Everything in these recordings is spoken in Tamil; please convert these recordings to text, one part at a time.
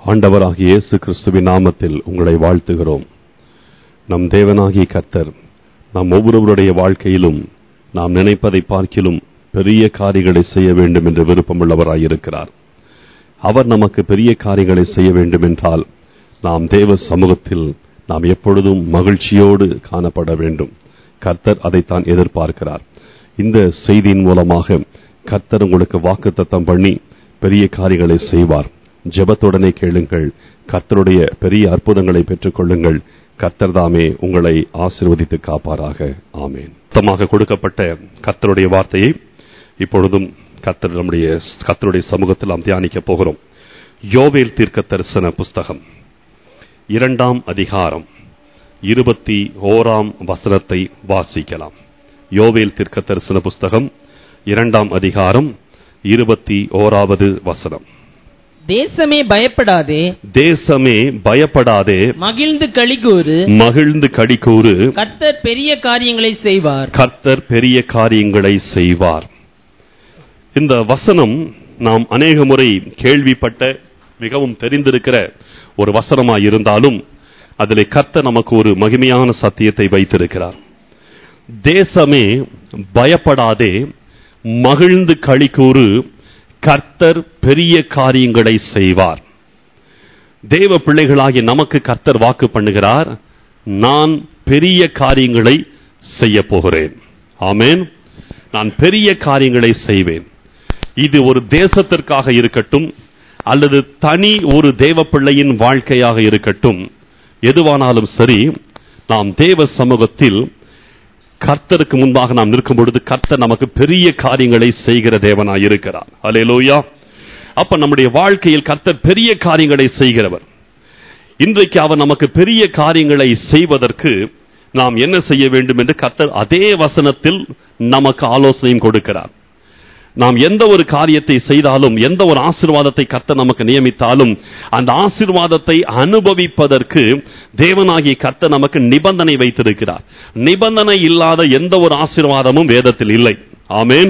ஆண்டவராகிய இயேசு கிறிஸ்துவின் நாமத்தில் உங்களை வாழ்த்துகிறோம் நம் தேவனாகிய கர்த்தர் நம் ஒவ்வொருவருடைய வாழ்க்கையிலும் நாம் நினைப்பதை பார்க்கிலும் பெரிய காரியங்களை செய்ய வேண்டும் என்று விருப்பமுள்ளவராயிருக்கிறார் அவர் நமக்கு பெரிய காரியங்களை செய்ய வேண்டும் என்றால் நாம் தேவ சமூகத்தில் நாம் எப்பொழுதும் மகிழ்ச்சியோடு காணப்பட வேண்டும் கர்த்தர் அதைத்தான் எதிர்பார்க்கிறார் இந்த செய்தியின் மூலமாக கர்த்தர் உங்களுக்கு வாக்குத்தத்தம் பண்ணி பெரிய காரியங்களை செய்வார் ஜெபத்துடனே கேளுங்கள் கர்த்தருடைய பெரிய அற்புதங்களை பெற்றுக்கொள்ளுங்கள் கர்த்தர் தாமே உங்களை ஆசீர்வதித்து காப்பாராக ஆமேன் மொத்தமாக கொடுக்கப்பட்ட கர்த்தருடைய வார்த்தையை இப்பொழுதும் கர்த்தர் நம்முடைய கர்த்தருடைய சமூகத்தில் நாம் தியானிக்க போகிறோம் யோவேல் தீர்க்க தரிசன புஸ்தகம் இரண்டாம் அதிகாரம் இருபத்தி ஓராம் வசனத்தை வாசிக்கலாம் யோவேல் தீர்க்க தரிசன புஸ்தகம் இரண்டாம் அதிகாரம் இருபத்தி ஓராவது வசனம் தேசமே பயப்படாதே தேசமே பயப்படாதே மகிழ்ந்து களிகூறு மகிழ்ந்து கடிக்கூறு கர்த்தர் பெரிய காரியங்களை செய்வார் கர்த்தர் பெரிய காரியங்களை செய்வார் இந்த வசனம் நாம் அநேக முறை கேள்விப்பட்ட மிகவும் தெரிந்திருக்கிற ஒரு வசனமாய் இருந்தாலும் அதிலே கர்த்தர் நமக்கு ஒரு மகிமையான சத்தியத்தை வைத்திருக்கிறார் தேசமே பயப்படாதே மகிழ்ந்து களிக்கூறு கர்த்தர் பெரிய காரியங்களை செய்வார் தேவ பிள்ளைகளாகிய நமக்கு கர்த்தர் வாக்கு பண்ணுகிறார் நான் பெரிய காரியங்களை செய்ய போகிறேன் ஆமேன் நான் பெரிய காரியங்களை செய்வேன் இது ஒரு தேசத்திற்காக இருக்கட்டும் அல்லது தனி ஒரு தேவ பிள்ளையின் வாழ்க்கையாக இருக்கட்டும் எதுவானாலும் சரி நாம் தேவ சமூகத்தில் கர்த்தருக்கு முன்பாக நாம் நிற்கும் பொழுது கர்த்தர் நமக்கு பெரிய காரியங்களை செய்கிற தேவனாய் இருக்கிறார் அலையலோயா அப்ப நம்முடைய வாழ்க்கையில் கர்த்தர் பெரிய காரியங்களை செய்கிறவர் இன்றைக்கு அவர் நமக்கு பெரிய காரியங்களை செய்வதற்கு நாம் என்ன செய்ய வேண்டும் என்று கர்த்தர் அதே வசனத்தில் நமக்கு ஆலோசனையும் கொடுக்கிறார் நாம் எந்த ஒரு காரியத்தை செய்தாலும் எந்த ஒரு ஆசிர்வாதத்தை கர்த்தர் நமக்கு நியமித்தாலும் அந்த ஆசிர்வாதத்தை அனுபவிப்பதற்கு தேவனாகிய கர்த்தர் நமக்கு நிபந்தனை வைத்திருக்கிறார் நிபந்தனை இல்லாத எந்த ஒரு ஆசிர்வாதமும் வேதத்தில் இல்லை ஆமேன்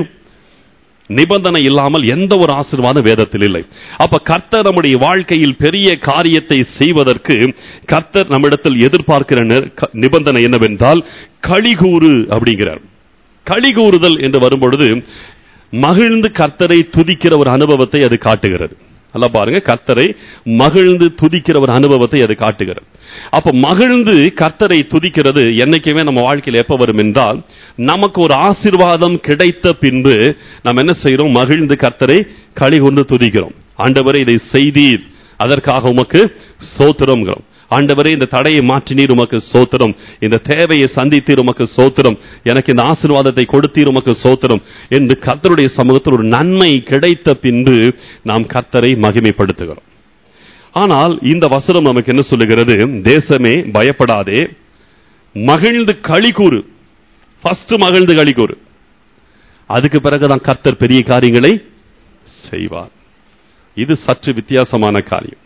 நிபந்தனை இல்லாமல் எந்த ஒரு ஆசிர்வாதம் வேதத்தில் இல்லை அப்ப கர்த்தர் நம்முடைய வாழ்க்கையில் பெரிய காரியத்தை செய்வதற்கு கர்த்தர் நம்மிடத்தில் எதிர்பார்க்கிற நெ- க- நிபந்தனை என்னவென்றால் களிகூறு அப்படிங்கிறார் களிகூறுதல் என்று வரும்பொழுது மகிழ்ந்து கர்த்தரை துதிக்கிற ஒரு அனுபவத்தை அது காட்டுகிறது நல்லா பாருங்க கர்த்தரை மகிழ்ந்து துதிக்கிற ஒரு அனுபவத்தை அது காட்டுகிறது அப்ப மகிழ்ந்து கர்த்தரை துதிக்கிறது என்னைக்குமே நம்ம வாழ்க்கையில் எப்ப வரும் என்றால் நமக்கு ஒரு ஆசீர்வாதம் கிடைத்த பின்பு நாம் என்ன செய்கிறோம் மகிழ்ந்து கர்த்தரை களி கொண்டு துதிக்கிறோம் ஆண்டவரே இதை செய்தீர் அதற்காக உமக்கு சோத்திரம்ங்கிறோம் ஆண்டவரே இந்த தடையை மாற்றினீர் உமக்கு சோத்திரம் இந்த தேவையை சந்தித்தீர் உமக்கு சோத்திரம் எனக்கு இந்த ஆசீர்வாதத்தை கொடுத்தீர் உமக்கு சோத்திரம் என்று கர்த்தருடைய சமூகத்தில் ஒரு நன்மை கிடைத்த பின்பு நாம் கர்த்தரை மகிமைப்படுத்துகிறோம் ஆனால் இந்த வசனம் நமக்கு என்ன சொல்லுகிறது தேசமே பயப்படாதே மகிழ்ந்து களி கூறு ஃபர்ஸ்ட் மகிழ்ந்து களி கூறு அதுக்கு பிறகுதான் கர்த்தர் பெரிய காரியங்களை செய்வார் இது சற்று வித்தியாசமான காரியம்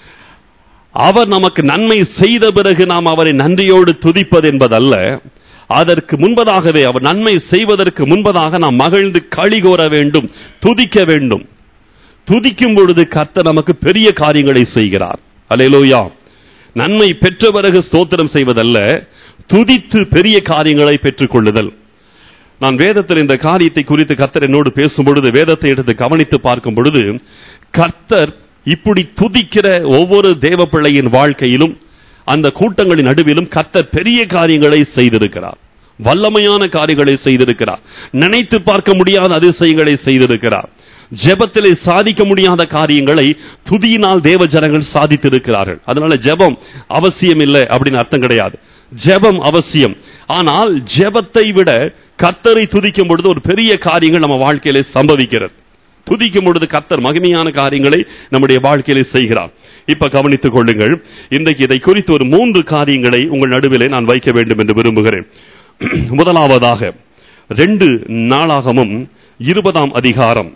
அவர் நமக்கு நன்மை செய்த பிறகு நாம் அவரை நன்றியோடு துதிப்பது என்பதல்ல அதற்கு முன்பதாகவே அவர் நன்மை செய்வதற்கு முன்பதாக நாம் மகிழ்ந்து களி கூற வேண்டும் துதிக்க வேண்டும் துதிக்கும் பொழுது கர்த்தர் நமக்கு பெரிய காரியங்களை செய்கிறார் அல்லேலூயா நன்மை பெற்ற பிறகு ஸ்தோத்திரம் செய்வதல்ல துதித்து பெரிய காரியங்களை பெற்றுக் கொள்ளுதல் நான் வேதத்தில் இந்த காரியத்தை குறித்து கர்த்தர் என்னோடு பேசும் பொழுது வேதத்தை எடுத்து கவனித்து பார்க்கும் பொழுது கர்த்தர் இப்படி துதிக்கிற ஒவ்வொரு தேவ பிள்ளையின் வாழ்க்கையிலும் அந்த கூட்டங்களின் நடுவிலும் கர்த்தர் பெரிய காரியங்களை செய்திருக்கிறார் வல்லமையான காரியங்களை செய்திருக்கிறார் நினைத்து பார்க்க முடியாத அதிசயங்களை செய்திருக்கிறார் ஜெபத்திலே சாதிக்க முடியாத காரியங்களை துதியினால் தேவ ஜனங்கள் சாதித்திருக்கிறார்கள் அதனால ஜெபம் அவசியம் இல்லை அப்படின்னு அர்த்தம் கிடையாது ஜெபம் அவசியம் ஆனால் ஜெபத்தை விட கர்த்தரை துதிக்கும் பொழுது ஒரு பெரிய காரியங்கள் நம்ம வாழ்க்கையிலே சம்பவிக்கிறது துதிக்கும் பொழுது கர்த்தர் மகிமையான காரியங்களை நம்முடைய வாழ்க்கையிலே செய்கிறார் இப்ப கவனித்துக் கொள்ளுங்கள் இன்றைக்கு இதை குறித்து ஒரு மூன்று காரியங்களை உங்கள் நடுவிலே நான் வைக்க வேண்டும் என்று விரும்புகிறேன் முதலாவதாக ரெண்டு நாளாகமும் இருபதாம் அதிகாரம்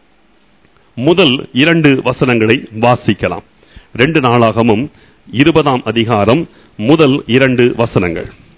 முதல் இரண்டு வசனங்களை வாசிக்கலாம் ரெண்டு நாளாகமும் இருபதாம் அதிகாரம் முதல் இரண்டு வசனங்கள்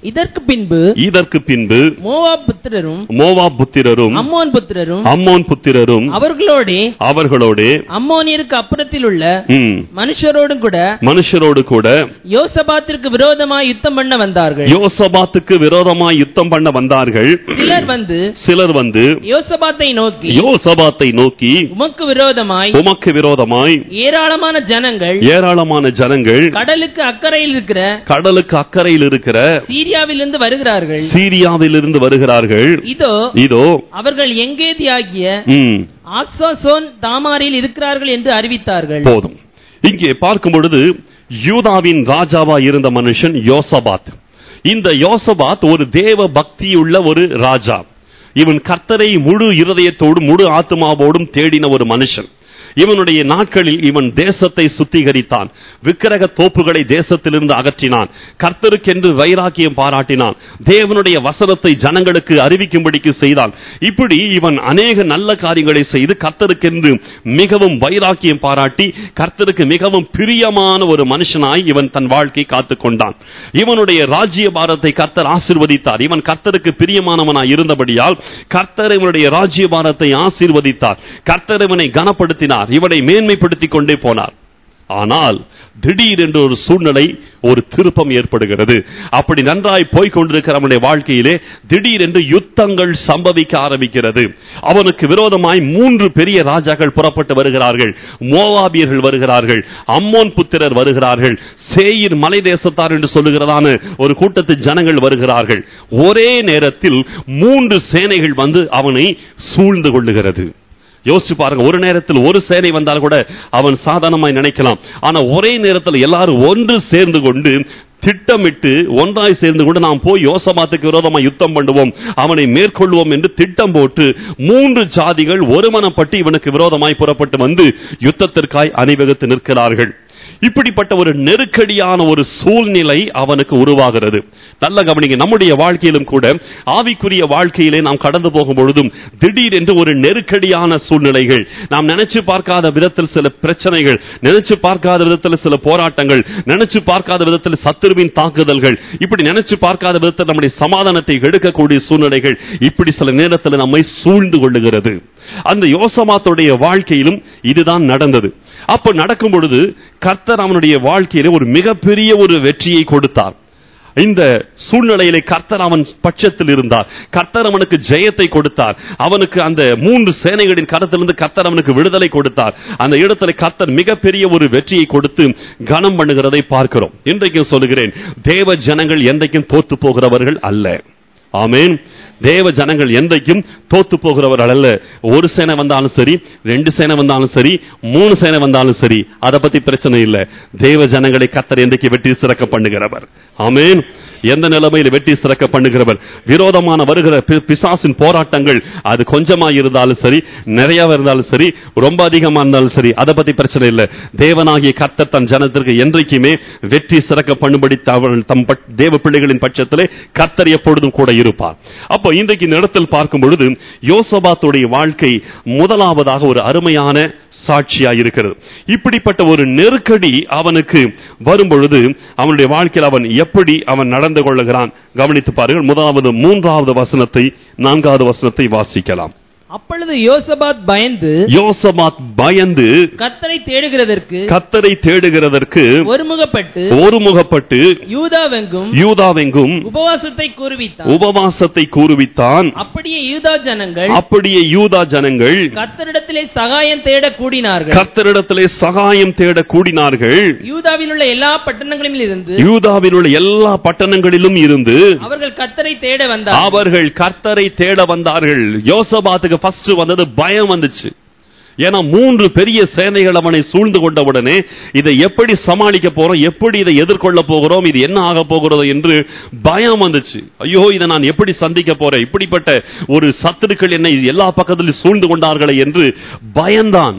இதற்கு பின்பு இதற்கு பின்பு மோவாப் புத்திரரும் மோவா புத்திரரும் அம்மோன் புத்திரரும் அம்மோன் புத்திரரும் அவர்களோடே அவர்களோடு அம்மோனியருக்கு அப்புறத்தில் உள்ள ம், மனுஷரோடும் கூட மனுஷரோடு கூட யோசபாத்திற்கு விரோதமாய் யுத்தம் பண்ண வந்தார்கள் யோசபாத்துக்கு விரோதமாய் யுத்தம் பண்ண வந்தார்கள் சிலர் வந்து சிலர் வந்து யோசபாத்தை நோக்கி யோசபாத்தை நோக்கி உமக்கு விரோதமாய் உமக்கு விரோதமாய் ஏராளமான ஜனங்கள் ஏராளமான ஜனங்கள் கடலுக்கு அக்கறையில் இருக்கிற கடலுக்கு அக்கறையில் இருக்கிற சீரியாவிலிருந்து வருகிறார்கள் சீரியாவிலிருந்து வருகிறார்கள் இதோ இதோ அவர்கள் எங்கேதியாகிய ம், ஆசாசோன் தாமாரில் இருக்கிறார்கள் என்று அறிவித்தார்கள் போதும் இங்கே பார்க்கும் பொழுது யூதாவின் ராஜாவா இருந்த மனுஷன் யோசபாத் இந்த யோசபாத் ஒரு தேவ பக்தியுள்ள ஒரு ராஜா இவன் கர்த்தரை முழு இருதயத்தோடும் முழு ஆத்மாவோடும் தேடின ஒரு மனுஷன் இவனுடைய நாட்களில் இவன் தேசத்தை சுத்திகரித்தான் விக்கிரக தோப்புகளை தேசத்திலிருந்து அகற்றினான் கர்த்தருக்கென்று வைராக்கியம் பாராட்டினான் தேவனுடைய வசனத்தை ஜனங்களுக்கு அறிவிக்கும்படிக்கு செய்தான் இப்படி இவன் அநேக நல்ல காரியங்களை செய்து கர்த்தருக்கென்று மிகவும் வைராக்கியம் பாராட்டி கர்த்தருக்கு மிகவும் பிரியமான ஒரு மனுஷனாய் இவன் தன் வாழ்க்கை காத்துக் கொண்டான் இவனுடைய ராஜ்ய பாரத்தை கர்த்தர் ஆசீர்வதித்தார் இவன் கர்த்தருக்கு பிரியமானவனாய் இருந்தபடியால் கர்த்தர் இவனுடைய ராஜ்ய பாரத்தை ஆசீர்வதித்தார் கர்த்தர் இவனை கனப்படுத்தினார் இவனை மேன்மைப்படுத்திக் கொண்டே போனார் ஆனால் திடீரென்று ஒரு சூழ்நிலை ஒரு திருப்பம் ஏற்படுகிறது அப்படி நன்றாய் போய்க் கொண்டிருக்கிற அவனுடைய வாழ்க்கையிலே திடீரென்று யுத்தங்கள் சம்பவிக்க ஆரம்பிக்கிறது அவனுக்கு விரோதமாய் மூன்று பெரிய ராஜாக்கள் புறப்பட்டு வருகிறார்கள் மோவாபியர்கள் வருகிறார்கள் அம்மோன் புத்திரர் வருகிறார்கள் சேயிர் மலை தேசத்தார் என்று சொல்லுகிறதான ஒரு கூட்டத்து ஜனங்கள் வருகிறார்கள் ஒரே நேரத்தில் மூன்று சேனைகள் வந்து அவனை சூழ்ந்து கொள்ளுகிறது யோசிச்சு பாருங்க ஒரு நேரத்தில் ஒரு சேனை வந்தால் கூட அவன் சாதாரணமாய் நினைக்கலாம் ஆனா ஒரே நேரத்தில் எல்லாரும் ஒன்று சேர்ந்து கொண்டு திட்டமிட்டு ஒன்றாய் சேர்ந்து கொண்டு நாம் போய் யோசபாத்துக்கு விரோதமாக யுத்தம் பண்ணுவோம் அவனை மேற்கொள்வோம் என்று திட்டம் போட்டு மூன்று ஜாதிகள் ஒருமனப்பட்டு இவனுக்கு விரோதமாய் புறப்பட்டு வந்து யுத்தத்திற்காய் அணிவகுத்து நிற்கிறார்கள் இப்படிப்பட்ட ஒரு நெருக்கடியான ஒரு சூழ்நிலை அவனுக்கு உருவாகிறது நல்ல கவனிங்க நம்முடைய வாழ்க்கையிலும் கூட ஆவிக்குரிய வாழ்க்கையிலே நாம் கடந்து போகும் பொழுதும் திடீரென்று ஒரு நெருக்கடியான சூழ்நிலைகள் நாம் நினைச்சு பார்க்காத விதத்தில் சில பிரச்சனைகள் நினைச்சு பார்க்காத விதத்தில் சில போராட்டங்கள் நினைச்சு பார்க்காத விதத்தில் சத்துருவின் தாக்குதல்கள் இப்படி நினைச்சு பார்க்காத விதத்தில் நம்முடைய சமாதானத்தை எடுக்கக்கூடிய சூழ்நிலைகள் இப்படி சில நேரத்தில் நம்மை சூழ்ந்து கொள்ளுகிறது அந்த யோசமாத்துடைய வாழ்க்கையிலும் இதுதான் நடந்தது அப்ப நடக்கும் பொழுது கர்த்தர் அவனுடைய வாழ்க்கையில ஒரு மிகப்பெரிய ஒரு வெற்றியை கொடுத்தார் இந்த சூழ்நிலையிலே கர்த்தர் அவன் பட்சத்தில் இருந்தார் கர்த்தர் அவனுக்கு ஜெயத்தை கொடுத்தார் அவனுக்கு அந்த மூன்று சேனைகளின் கரத்திலிருந்து கர்த்தர் அவனுக்கு விடுதலை கொடுத்தார் அந்த இடத்துல கர்த்தர் மிகப்பெரிய ஒரு வெற்றியை கொடுத்து கனம் பண்ணுகிறதை பார்க்கிறோம் இன்றைக்கும் சொல்லுகிறேன் தேவ ஜனங்கள் என்றைக்கும் தோத்து போகிறவர்கள் அல்ல ஆமேன் தேவ ஜனங்கள் என்றைக்கும் தோத்து போகிறவர்கள் அல்ல ஒரு சேனை வந்தாலும் சரி ரெண்டு சேனை வந்தாலும் சரி மூணு சேனை வந்தாலும் சரி அதை பத்தி பிரச்சனை இல்லை தேவ ஜனங்களை கத்தர் என்றைக்கு வெற்றி சிறக்க பண்ணுகிறவர் ஆமேன் எந்த நிலைமையில் வெற்றி சிறக்க பண்ணுகிறவர் விரோதமான வருகிற பி- பிசாசின் போராட்டங்கள் அது கொஞ்சமா இருந்தாலும் சரி நிறைய இருந்தாலும் சரி ரொம்ப அதிகமா இருந்தாலும் சரி அதை பத்தி பிரச்சனை இல்லை தேவனாகிய கர்த்தர் தன் ஜனத்திற்கு என்றைக்குமே வெற்றி சிறக்க பண்ணும்படி அவர்கள் தம் பட்- தேவ பிள்ளைகளின் பட்சத்திலே கர்த்தர் எப்பொழுதும் கூட இருப்பார் அப்போ இன்றைக்கு இந்த இடத்தில் பார்க்கும் பொழுது யோசபாத்துடைய வாழ்க்கை முதலாவதாக ஒரு அருமையான சாட்சியா இருக்கிறது இப்படிப்பட்ட ஒரு நெருக்கடி அவனுக்கு வரும் பொழுது அவனுடைய வாழ்க்கையில் அவன் எப்படி அவன் நடந்து கொள்ளுகிறான் கவனித்து பாருங்கள் முதலாவது மூன்றாவது வசனத்தை நான்காவது வசனத்தை வாசிக்கலாம் அப்பொழுது யோசபாத் பயந்து யோசபாத் பயந்து கர்த்தரை தேடுகிறதற்கு கத்தரை தேடுகிறதற்கு ஒருமுகப்பட்டு ஒருமுகப்பட்டு யூதாவெங்கும் யூதாவெங்கும் உபவாசத்தை கூறுவித்தான் உபவாசத்தை கூறுவித்தான் அப்படியே யூதா ஜனங்கள் அப்படியே யூதா ஜனங்கள் கர்த்தரிடத்திலே சகாயம் தேட கூடினார்கள் கர்த்தரிடத்திலே சகாயம் தேட கூடினார்கள் யூதாவில் உள்ள எல்லா பட்டணங்களிலும் இருந்து யூதாவில் உள்ள எல்லா பட்டணங்களிலும் இருந்து அவர்கள் கர்த்தரை தேட வந்தார்கள் அவர்கள் கர்த்தரை தேட வந்தார்கள் யோசபாத்துக்கு ஃபர்ஸ்ட் வந்தது பயம் வந்துச்சு ஏன்னா மூன்று பெரிய சேனைகள் அவனை சூழ்ந்து கொண்டவுடனே இதை எப்படி சமாளிக்க போறோம் எப்படி இதை எதிர்கொள்ள போகிறோம் இது என்ன ஆக போகிறதோ என்று பயம் வந்துச்சு ஐயோ இதை நான் எப்படி சந்திக்க போறேன் இப்படிப்பட்ட ஒரு சத்துருக்கள் என்னை எல்லா பக்கத்திலும் சூழ்ந்து கொண்டார்களே என்று பயந்தான்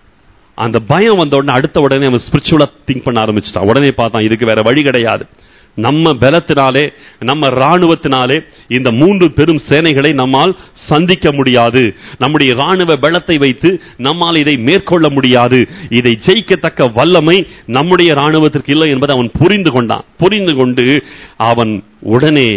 அந்த பயம் வந்த உடனே அடுத்த உடனே அவன் ஸ்பிரிச்சுவலா திங்க் பண்ண ஆரம்பிச்சிட்டான் உடனே பார்த்தான் இதுக்கு வேற வழி கிடையாது நம்ம பலத்தினாலே நம்ம ராணுவத்தினாலே இந்த மூன்று பெரும் சேனைகளை நம்மால் சந்திக்க முடியாது நம்முடைய ராணுவ பலத்தை வைத்து நம்மால் இதை மேற்கொள்ள முடியாது இதை ஜெயிக்கத்தக்க வல்லமை நம்முடைய ராணுவத்திற்கு இல்லை என்பதை அவன் புரிந்து கொண்டான் புரிந்து கொண்டு அவன் உடனே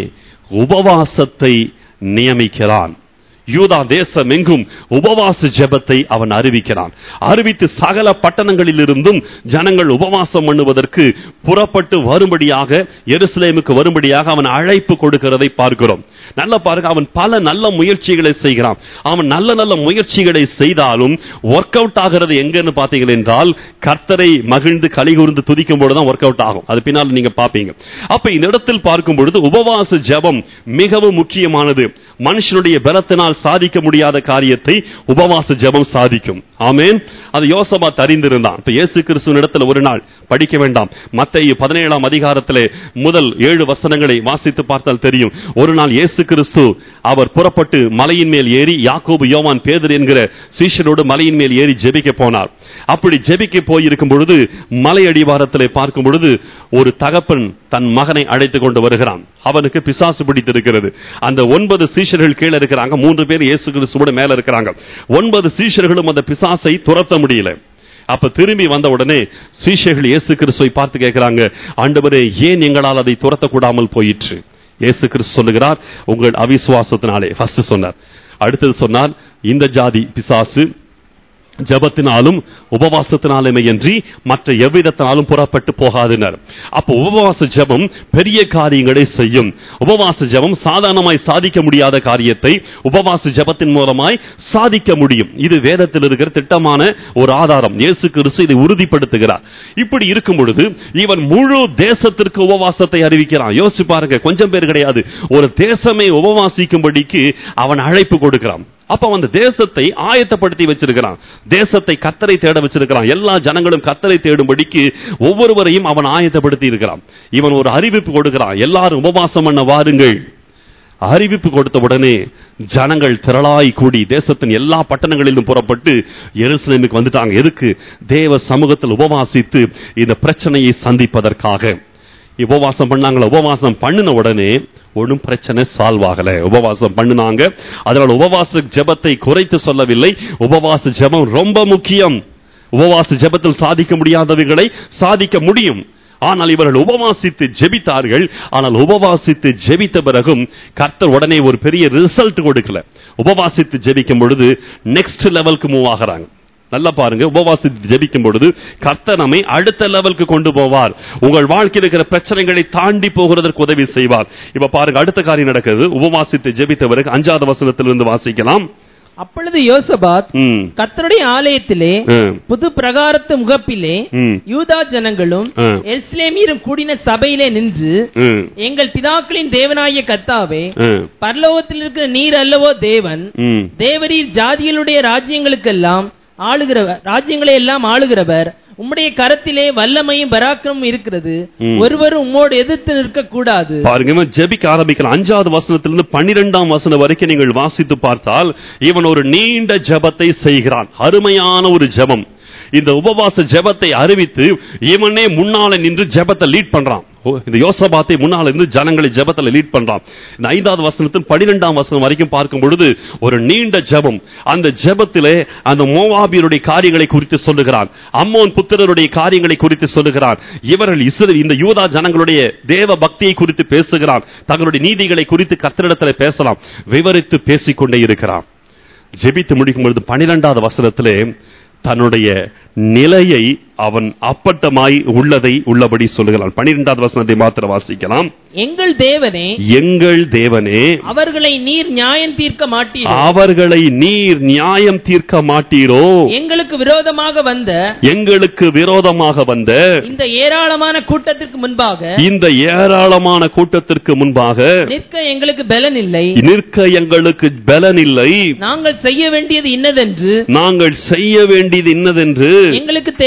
உபவாசத்தை நியமிக்கிறான் யூதா தேசம் எங்கும் உபவாச ஜெபத்தை அவன் அறிவிக்கிறான் அறிவித்து சகல பட்டணங்களிலிருந்தும் ஜனங்கள் உபவாசம் பண்ணுவதற்கு புறப்பட்டு வரும்படியாக எருசலேமுக்கு வரும்படியாக அவன் அழைப்பு கொடுக்கிறதை பார்க்கிறோம் நல்ல பாருங்க அவன் பல நல்ல முயற்சிகளை செய்கிறான் அவன் நல்ல நல்ல முயற்சிகளை செய்தாலும் ஒர்க் அவுட் ஆகிறது எங்கன்னு பார்த்தீங்க என்றால் கர்த்தரை மகிழ்ந்து கலிகூர்ந்து துதிக்கும் பொழுது தான் ஒர்க் அவுட் ஆகும் அது பின்னால் நீங்க பார்ப்பீங்க அப்ப இந்த இடத்தில் பார்க்கும் பொழுது உபவாச ஜெபம் மிகவும் முக்கியமானது மனுஷனுடைய பலத்தினால் சாதிக்க முடியாத காரியத்தை உபவாச ஜெபம் சாதிக்கும் ஆமென் அது யோசபாத் அறிந்திருந்தான் இப்ப இயேசு கிறிஸ்துவின் இடத்துல ஒரு நாள் படிக்க வேண்டாம் மத்திய பதினேழாம் அதிகாரத்திலே முதல் ஏழு வசனங்களை வாசித்து பார்த்தால் தெரியும் ஒரு நாள் இயேசு கிறிஸ்து அவர் புறப்பட்டு மலையின் மேல் ஏறி யாக்கோபு யோவான் பேதர் என்கிற சீஷனோடு மலையின் மேல் ஏறி ஜெபிக்க போனார் அப்படி ஜெபிக்க போயிருக்கும் பொழுது மலை அடிவாரத்திலே பார்க்கும் பொழுது ஒரு தகப்பன் தன் மகனை அழைத்து கொண்டு வருகிறான் அவனுக்கு பிசாசு பிடித்திருக்கிறது அந்த ஒன்பது சீஷர்கள் கீழே இருக்கிறாங்க மூன்று பேர் இயேசு கிறிஸ்துவோட மேல இருக்கிறாங்க ஒன்பது சீஷர்களும் அந்த பிசாசை துரத்த முடியல அப்ப திரும்பி வந்த உடனே சீஷர்கள் இயேசு கிறிஸ்துவை பார்த்து கேட்கிறாங்க ஆண்டவரே ஏன் எங்களால் அதை துரத்த கூடாமல் போயிற்று இயேசு கிறிஸ்து சொல்லுகிறார் உங்கள் அவிசுவாசத்தினாலே ஃபர்ஸ்ட் சொன்னார் அடுத்தது சொன்னார் இந்த ஜாதி பிசாசு ஜபத்தினாலும் உபவாசத்தினாலுமே என்று மற்ற எவ்விதத்தினாலும் புறப்பட்டு போகாதினர் அப்போ உபவாச ஜெபம் பெரிய காரியங்களை செய்யும் உபவாச ஜெபம் சாதாரணமாய் சாதிக்க முடியாத காரியத்தை உபவாச ஜெபத்தின் மூலமாய் சாதிக்க முடியும் இது வேதத்தில் இருக்கிற திட்டமான ஒரு ஆதாரம் இயேசு கிறிஸ்து இதை உறுதிப்படுத்துகிறார் இப்படி இருக்கும் பொழுது இவன் முழு தேசத்திற்கு உபவாசத்தை அறிவிக்கிறான் யோசிச்சு பாருங்க கொஞ்சம் பேர் கிடையாது ஒரு தேசமே உபவாசிக்கும்படிக்கு அவன் அழைப்பு கொடுக்கிறான் அப்ப அவன் அந்த தேசத்தை ஆயத்தப்படுத்தி வச்சிருக்கிறான் தேசத்தை கத்தரை தேட வச்சிருக்கிறான் எல்லா ஜனங்களும் கத்தரை தேடும்படிக்கு ஒவ்வொருவரையும் அவன் ஆயத்தப்படுத்தி இருக்கிறான் இவன் ஒரு அறிவிப்பு கொடுக்கிறான் எல்லாரும் உபவாசம் பண்ண வாருங்கள் அறிவிப்பு கொடுத்த உடனே ஜனங்கள் திரளாய் கூடி தேசத்தின் எல்லா பட்டணங்களிலும் புறப்பட்டு எருசலேமுக்கு வந்துட்டாங்க எதுக்கு தேவ சமூகத்தில் உபவாசித்து இந்த பிரச்சனையை சந்திப்பதற்காக உபவாசம் பண்ணாங்களா உபவாசம் பண்ணின உடனே ஒன்றும் பிரச்சனை சால்வ் ஆகல உபவாசம் பண்ணினாங்க அதனால உபவாச ஜெபத்தை குறைத்து சொல்லவில்லை உபவாச ஜெபம் ரொம்ப முக்கியம் உபவாச ஜெபத்தில் சாதிக்க முடியாதவைகளை சாதிக்க முடியும் ஆனால் இவர்கள் உபவாசித்து ஜெபித்தார்கள் ஆனால் உபவாசித்து ஜெபித்த பிறகும் கர்த்தர் உடனே ஒரு பெரிய ரிசல்ட் கொடுக்கல உபவாசித்து ஜெபிக்கும் பொழுது நெக்ஸ்ட் லெவலுக்கு மூவ் ஆகுறாங்க நல்லா பாருங்க உபவாசித்து ஜெபிக்கும் பொழுது கர்த்தர் நம்மை அடுத்த லெவலுக்கு கொண்டு போவார் உங்கள் வாழ்க்கையில் இருக்கிற பிரச்சனைகளை தாண்டி போகிறதற்கு உதவி செய்வார் இப்ப பாருங்க அடுத்த காரியம் நடக்குது உபவாசித்து ஜெபித்த பிறகு அஞ்சாவது வசனத்திலிருந்து வாசிக்கலாம் அப்பொழுது யோசபாத் ம், கர்த்தருடைய ஆலயத்திலே ம், புது பிரகாரத்து முகப்பிலே ம், யூதா ஜனங்களும் ம். எஸ்லேமியரும் கூடின சபையிலே நின்று ம், எங்கள் பிதாக்களின் தேவனாகிய கர்த்தாவே ம், பரலோகத்தில் இருக்கிற நீர் அல்லவோ தேவன் ம். தேவரீர் ஜாதிகளுடைய ராஜ்யங்களுக்கெல்லாம் ஆளுகிறவர் ராஜ்யங்களை எல்லாம் ஆளுகிறவர் உம்முடைய கரத்திலே வல்லமையும் பராக்கிரமும் இருக்கிறது ம். ஒருவரும் உம்மோடு எதிர்த்து நிற்க கூடாது பாருங்க இவன் ஜெபிக்க ஆரம்பிக்கலாம் அஞ்சாவது வசனத்திலிருந்து பன்னிரெண்டாம் வசனம் வரைக்கும் நீங்கள் வாசித்து பார்த்தால் இவன் ஒரு நீண்ட ஜெபத்தை செய்கிறான் அருமையான ஒரு ஜெபம் இந்த உபவாச ஜெபத்தை அறிவித்து இவனே முன்னால நின்று ஜெபத்தை லீட் பண்றான் ஓ, இந்த யோசபாத்தை முன்னால இருந்து ஜனங்களை ஜெபத்துல லீட் பண்றான் இந்த ஐந்தாவது வசனத்தின் பனிரெண்டாம் வசனம் வரைக்கும் பார்க்கும் பொழுது ஒரு நீண்ட ஜெபம் அந்த ஜெபத்திலே அந்த மோவாபியருடைய காரியங்களை குறித்து சொல்லுகிறான் அம்மோன் புத்திரருடைய காரியங்களை குறித்து சொல்லுகிறான் இவர்கள் இஸ்ரே இந்த யூதா ஜனங்களுடைய தேவ பக்தியை குறித்து பேசுகிறான் தங்களுடைய நீதிகளை குறித்து கர்த்தரிடத்தில் பேசலாம் விவரித்து பேசிக்கொண்டே இருக்கிறான் ஜெபித்து முடிக்கும் பொழுது பனிரெண்டாவது வசனத்திலே தன்னுடைய நிலையை அவன் அப்பட்டமாய் உள்ளதை உள்ளபடி சொல்லுகிறான் பனிரெண்டாவது வசனத்தை மாத்திரம் வாசிக்கலாம் எங்கள் தேவனே எங்கள் தேவனே அவர்களை நீர் நியாயம் தீர்க்க மாட்டீர் அவர்களை நீர் நியாயம் தீர்க்க மாட்டீரோ எங்களுக்கு விரோதமாக வந்த எங்களுக்கு விரோதமாக வந்த இந்த ஏராளமான கூட்டத்திற்கு முன்பாக இந்த ஏராளமான கூட்டத்திற்கு முன்பாக நிற்க எங்களுக்கு பலன் இல்லை நிற்க எங்களுக்கு பலன் இல்லை நாங்கள் செய்ய வேண்டியது இன்னதென்று நாங்கள் செய்ய வேண்டியது இன்னதென்று எங்களுக்கு தெரியவில்லை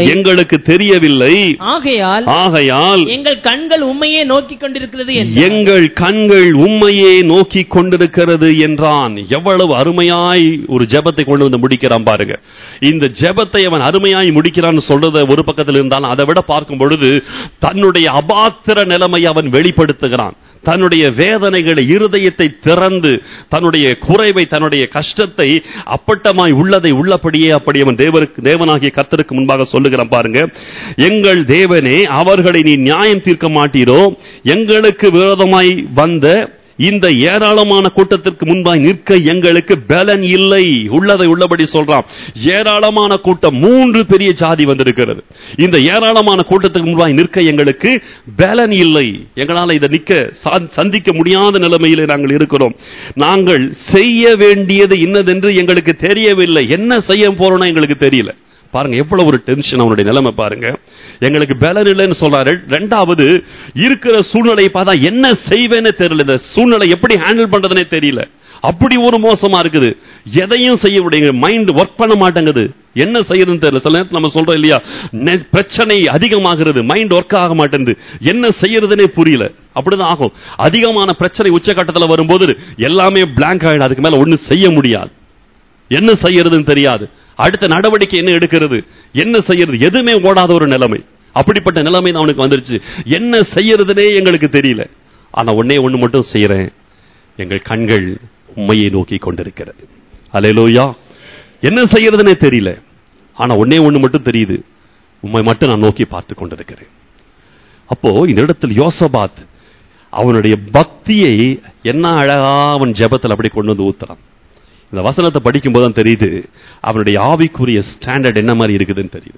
தெரியவில்லை எங்களுக்கு தெரியவில்லை ஆகையால் ஆகையால் எங்கள் கண்கள் உண்மையே நோக்கிக் கொண்டிருக்கிறது என்று எங்கள் கண்கள் உண்மையே நோக்கி கொண்டிருக்கிறது என்றான் எவ்வளவு அருமையாய் ஒரு ஜெபத்தை கொண்டு வந்து முடிக்கிறான் பாருங்க இந்த ஜெபத்தை அவன் அருமையாய் முடிக்கிறான்னு சொல்றத ஒரு பக்கத்தில் இருந்தாலும் அதை விட பார்க்கும் பொழுது தன்னுடைய அபாத்திர நிலைமை அவன் வெளிப்படுத்துகிறான் தன்னுடைய வேதனைகளை இருதயத்தை திறந்து தன்னுடைய குறைவை தன்னுடைய கஷ்டத்தை அப்பட்டமாய் உள்ளதை உள்ளபடியே அப்படி அவன் தேவருக்கு தேவனாகிய கர்த்தருக்கு முன்பாக சொல்லுகிறான் பாருங்க எங்கள் தேவனே அவர்களை நீ நியாயம் தீர்க்க மாட்டீரோ எங்களுக்கு விரோதமாய் வந்த இந்த ஏராளமான கூட்டத்திற்கு முன்பாய் நிற்க எங்களுக்கு பலன் இல்லை உள்ளதை உள்ளபடி சொல்றான் ஏராளமான கூட்டம் மூன்று பெரிய ஜாதி வந்திருக்கிறது இந்த ஏராளமான கூட்டத்துக்கு முன்பாய் நிற்க எங்களுக்கு பலன் இல்லை எங்களால் இதை நிக்க சா- சந்திக்க முடியாத நிலைமையிலே நாங்கள் இருக்கிறோம் நாங்கள் செய்ய வேண்டியது இன்னதென்று எங்களுக்கு தெரியவில்லை என்ன செய்ய போறோம்னா எங்களுக்கு தெரியல பாருங்க எவ்வளவு ஒரு டென்ஷன் அவனுடைய நிலைமை பாருங்க எங்களுக்கு பலன் இல்லைன்னு சொல்றாரு ரெண்டாவது இருக்கிற சூழ்நிலையை பார்த்தா என்ன செய்வேன்னு தெரியல இந்த சூழ்நிலை எப்படி ஹேண்டில் பண்றதுனே தெரியல அப்படி ஒரு மோசமா இருக்குது எதையும் செய்ய முடியுங்க மைண்ட் ஒர்க் பண்ண மாட்டேங்குது என்ன செய்யறதுன்னு தெரியல சில நேரத்தில் நம்ம சொல்றோம் இல்லையா நெ- பிரச்சனை அதிகமாகிறது மைண்ட் ஒர்க் ஆக மாட்டேங்குது என்ன செய்யறதுனே புரியல அப்படிதான் ஆகும் அதிகமான பிரச்சனை உச்சகட்டத்தில் வரும்போது எல்லாமே blank ஆயிடும் அதுக்கு மேல ஒண்ணும் செய்ய முடியாது என்ன செய்யறதுன்னு தெரியாது அடுத்த நடவடிக்கை என்ன எடுக்கிறது என்ன செய்யறது எதுவுமே ஓடாத ஒரு நிலைமை அப்படிப்பட்ட நிலைமை தான் அவனுக்கு வந்துருச்சு என்ன செய்யறதுனே எங்களுக்கு தெரியல ஆனா ஒண்ணே ஒண்ணு மட்டும் செய்யறேன் எங்கள் கண்கள் உண்மையை நோக்கி கொண்டிருக்கிறது அலையலோயா என்ன செய்யறதுனே தெரியல ஆனா ஒண்ணே ஒண்ணு மட்டும் தெரியுது உண்மை மட்டும் நான் நோக்கி பார்த்து கொண்டிருக்கிறேன் அப்போ இந்த இடத்தில் யோசபாத் அவனுடைய பக்தியை என்ன அழகா அவன் ஜெபத்தில் அப்படி கொண்டு வந்து ஊத்துறான் இந்த வசனத்தை படிக்கும்போது தான் தெரியுது அவனுடைய ஆவிக்குரிய ஸ்டாண்டர்ட் என்ன மாதிரி இருக்குதுன்னு தெரியுது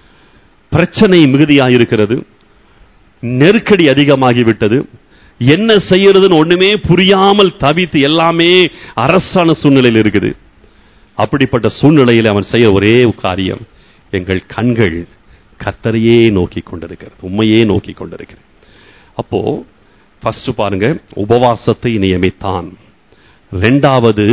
பிரச்சனை மிகுதியாக இருக்கிறது நெருக்கடி அதிகமாகி விட்டது என்ன செய்யறதுன்னு ஒண்ணுமே புரியாமல் தவித்து எல்லாமே அரசான சூழ்நிலையில் இருக்குது அப்படிப்பட்ட சூழ்நிலையில் அவன் செய்ய ஒரே காரியம் எங்கள் கண்கள் கர்த்தரையே நோக்கி கொண்டிருக்கிறது உண்மையே நோக்கி கொண்டிருக்கிறது அப்போ ஃபர்ஸ்ட் பாருங்க உபவாசத்தை நியமித்தான் ரெண்டாவது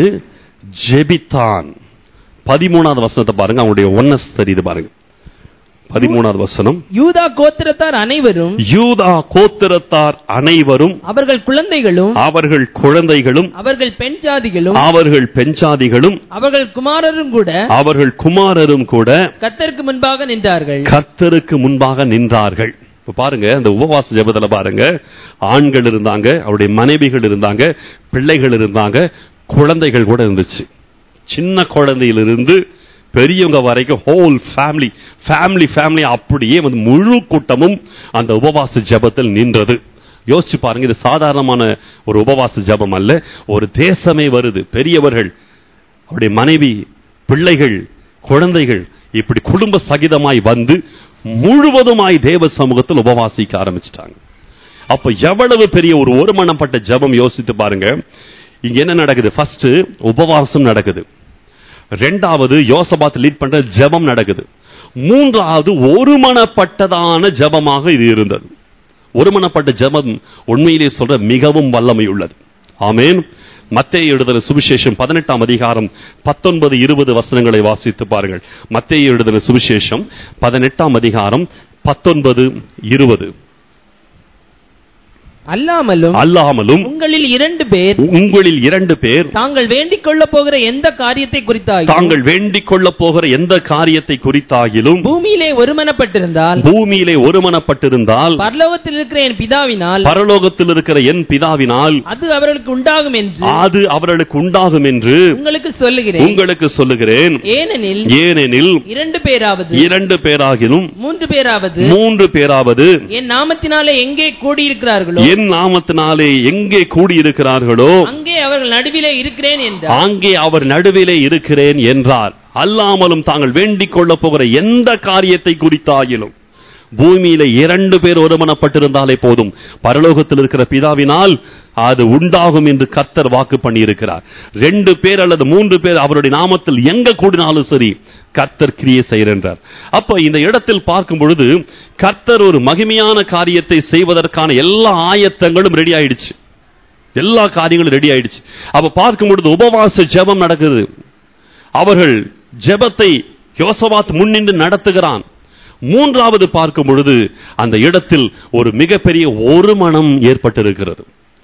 ஜெபித்தான் பதிமூணாவது வசனத்தை பாருங்க அவனுடைய ஒன்னஸ் தெரியுது பாருங்க பதிமூணாவது வசனம் யூதா கோத்திரத்தார் அனைவரும் யூதா கோத்திரத்தார் அனைவரும் அவர்கள் குழந்தைகளும் அவர்கள் குழந்தைகளும் அவர்கள் பெண் ஜாதிகளும் அவர்கள் பெஞ்சாதிகளும் அவர்கள் குமாரரும் கூட அவர்கள் குமாரரும் கூட கர்த்தருக்கு முன்பாக நின்றார்கள் கர்த்தருக்கு முன்பாக நின்றார்கள் இப்ப பாருங்க அந்த உபவாச ஜெபத்துல பாருங்க ஆண்கள் இருந்தாங்க அவருடைய மனைவிகள் இருந்தாங்க பிள்ளைகள் இருந்தாங்க குழந்தைகள் கூட இருந்துச்சு சின்ன குழந்தையிலிருந்து பெரியவங்க வரைக்கும் ஹோல் ஃபேமிலி ஃபேமிலி ஃபேமிலி அப்படியே வந்து முழு கூட்டமும் அந்த உபவாச ஜெபத்தில் நின்றது யோசிச்சு பாருங்க இது சாதாரணமான ஒரு உபவாச ஜெபம் அல்ல ஒரு தேசமே வருது பெரியவர்கள் அவருடைய மனைவி பிள்ளைகள் குழந்தைகள் இப்படி குடும்ப சகிதமாய் வந்து முழுவதுமாய் தேவ சமூகத்தில் உபவாசிக்க ஆரம்பிச்சிட்டாங்க அப்ப எவ்வளவு பெரிய ஒரு ஒருமனப்பட்ட ஜெபம் யோசித்து பாருங்க இங்க என்ன நடக்குது ஃபர்ஸ்ட் உபவாசம் நடக்குது ரெண்டாவது யோசபாத் லீட் பண்ற ஜெபம் நடக்குது மூன்றாவது ஒருமனப்பட்டதான ஜெபமாக இது இருந்தது ஒருமனப்பட்ட ஜெபம் உண்மையிலே சொல்ற மிகவும் வல்லமை உள்ளது ஆமென் மத்தேயு எழுதின சுவிசேஷம் பதினெட்டாம் அதிகாரம் பத்தொன்பது இருபது வசனங்களை வாசித்து பாருங்கள் மத்தேயு எழுதின சுவிசேஷம் பதினெட்டாம் அதிகாரம் பத்தொன்பது இருபது அல்லாமலும் அல்லாமலும் உங்களில் இரண்டு பேர் உங்களில் இரண்டு பேர் தாங்கள் வேண்டிக் கொள்ளப் போகிற எந்த காரியத்தை குறித்தாயும் தாங்கள் வேண்டிக் கொள்ளப் போகிற எந்த காரியத்தை குறித்தாகிலும் பூமியிலே ஒருமனப்பட்டிருந்தால் பூமியிலே ஒருமனப்பட்டிருந்தால் பரலோகத்தில் இருக்கிற என் பிதாவினால் பரலோகத்தில் இருக்கிற என் பிதாவினால் அது அவர்களுக்கு உண்டாகும் என்று அது அவர்களுக்கு உண்டாகும் என்று உங்களுக்கு சொல்லுகிறேன் உங்களுக்கு சொல்லுகிறேன் ஏனெனில் ஏனெனில் இரண்டு பேராவது இரண்டு பேராகிலும் மூன்று பேராவது மூன்று பேராவது என் நாமத்தினாலே எங்கே கூடியிருக்கிறார்களோ என் நாமத்தினாலே எங்கே கூடியிருக்கிறார்களோ அங்கே அவர்கள் நடுவிலே இருக்கிறேன் என்றார் அங்கே அவர் நடுவிலே இருக்கிறேன் என்றார் அல்லாமலும் தாங்கள் வேண்டிக் கொள்ளப் போகிற எந்த காரியத்தை குறித்தாகிலும் பூமியில இரண்டு பேர் ஒருமனப்பட்டிருந்தாலே போதும் பரலோகத்தில் இருக்கிற பிதாவினால் அது உண்டாகும் என்று கர்த்தர் வாக்கு பண்ணியிருக்கிறார் ரெண்டு பேர் அல்லது மூன்று பேர் அவருடைய நாமத்தில் எங்க கூடினாலும் சரி கர்த்தர் கிரியை செய்கின்றார் அப்ப இந்த இடத்தில் பார்க்கும் பொழுது கர்த்தர் ஒரு மகிமையான காரியத்தை செய்வதற்கான எல்லா ஆயத்தங்களும் ரெடி ஆயிடுச்சு எல்லா காரியங்களும் ரெடி ஆயிடுச்சு அப்ப பார்க்கும் பொழுது உபவாச ஜெபம் நடக்குது அவர்கள் ஜெபத்தை யோசபாத் முன்னின்று நடத்துகிறான் மூன்றாவது பார்க்கும் பொழுது அந்த இடத்தில் ஒரு மிகப்பெரிய ஒரு மனம் ஏற்பட்டிருக்கிறது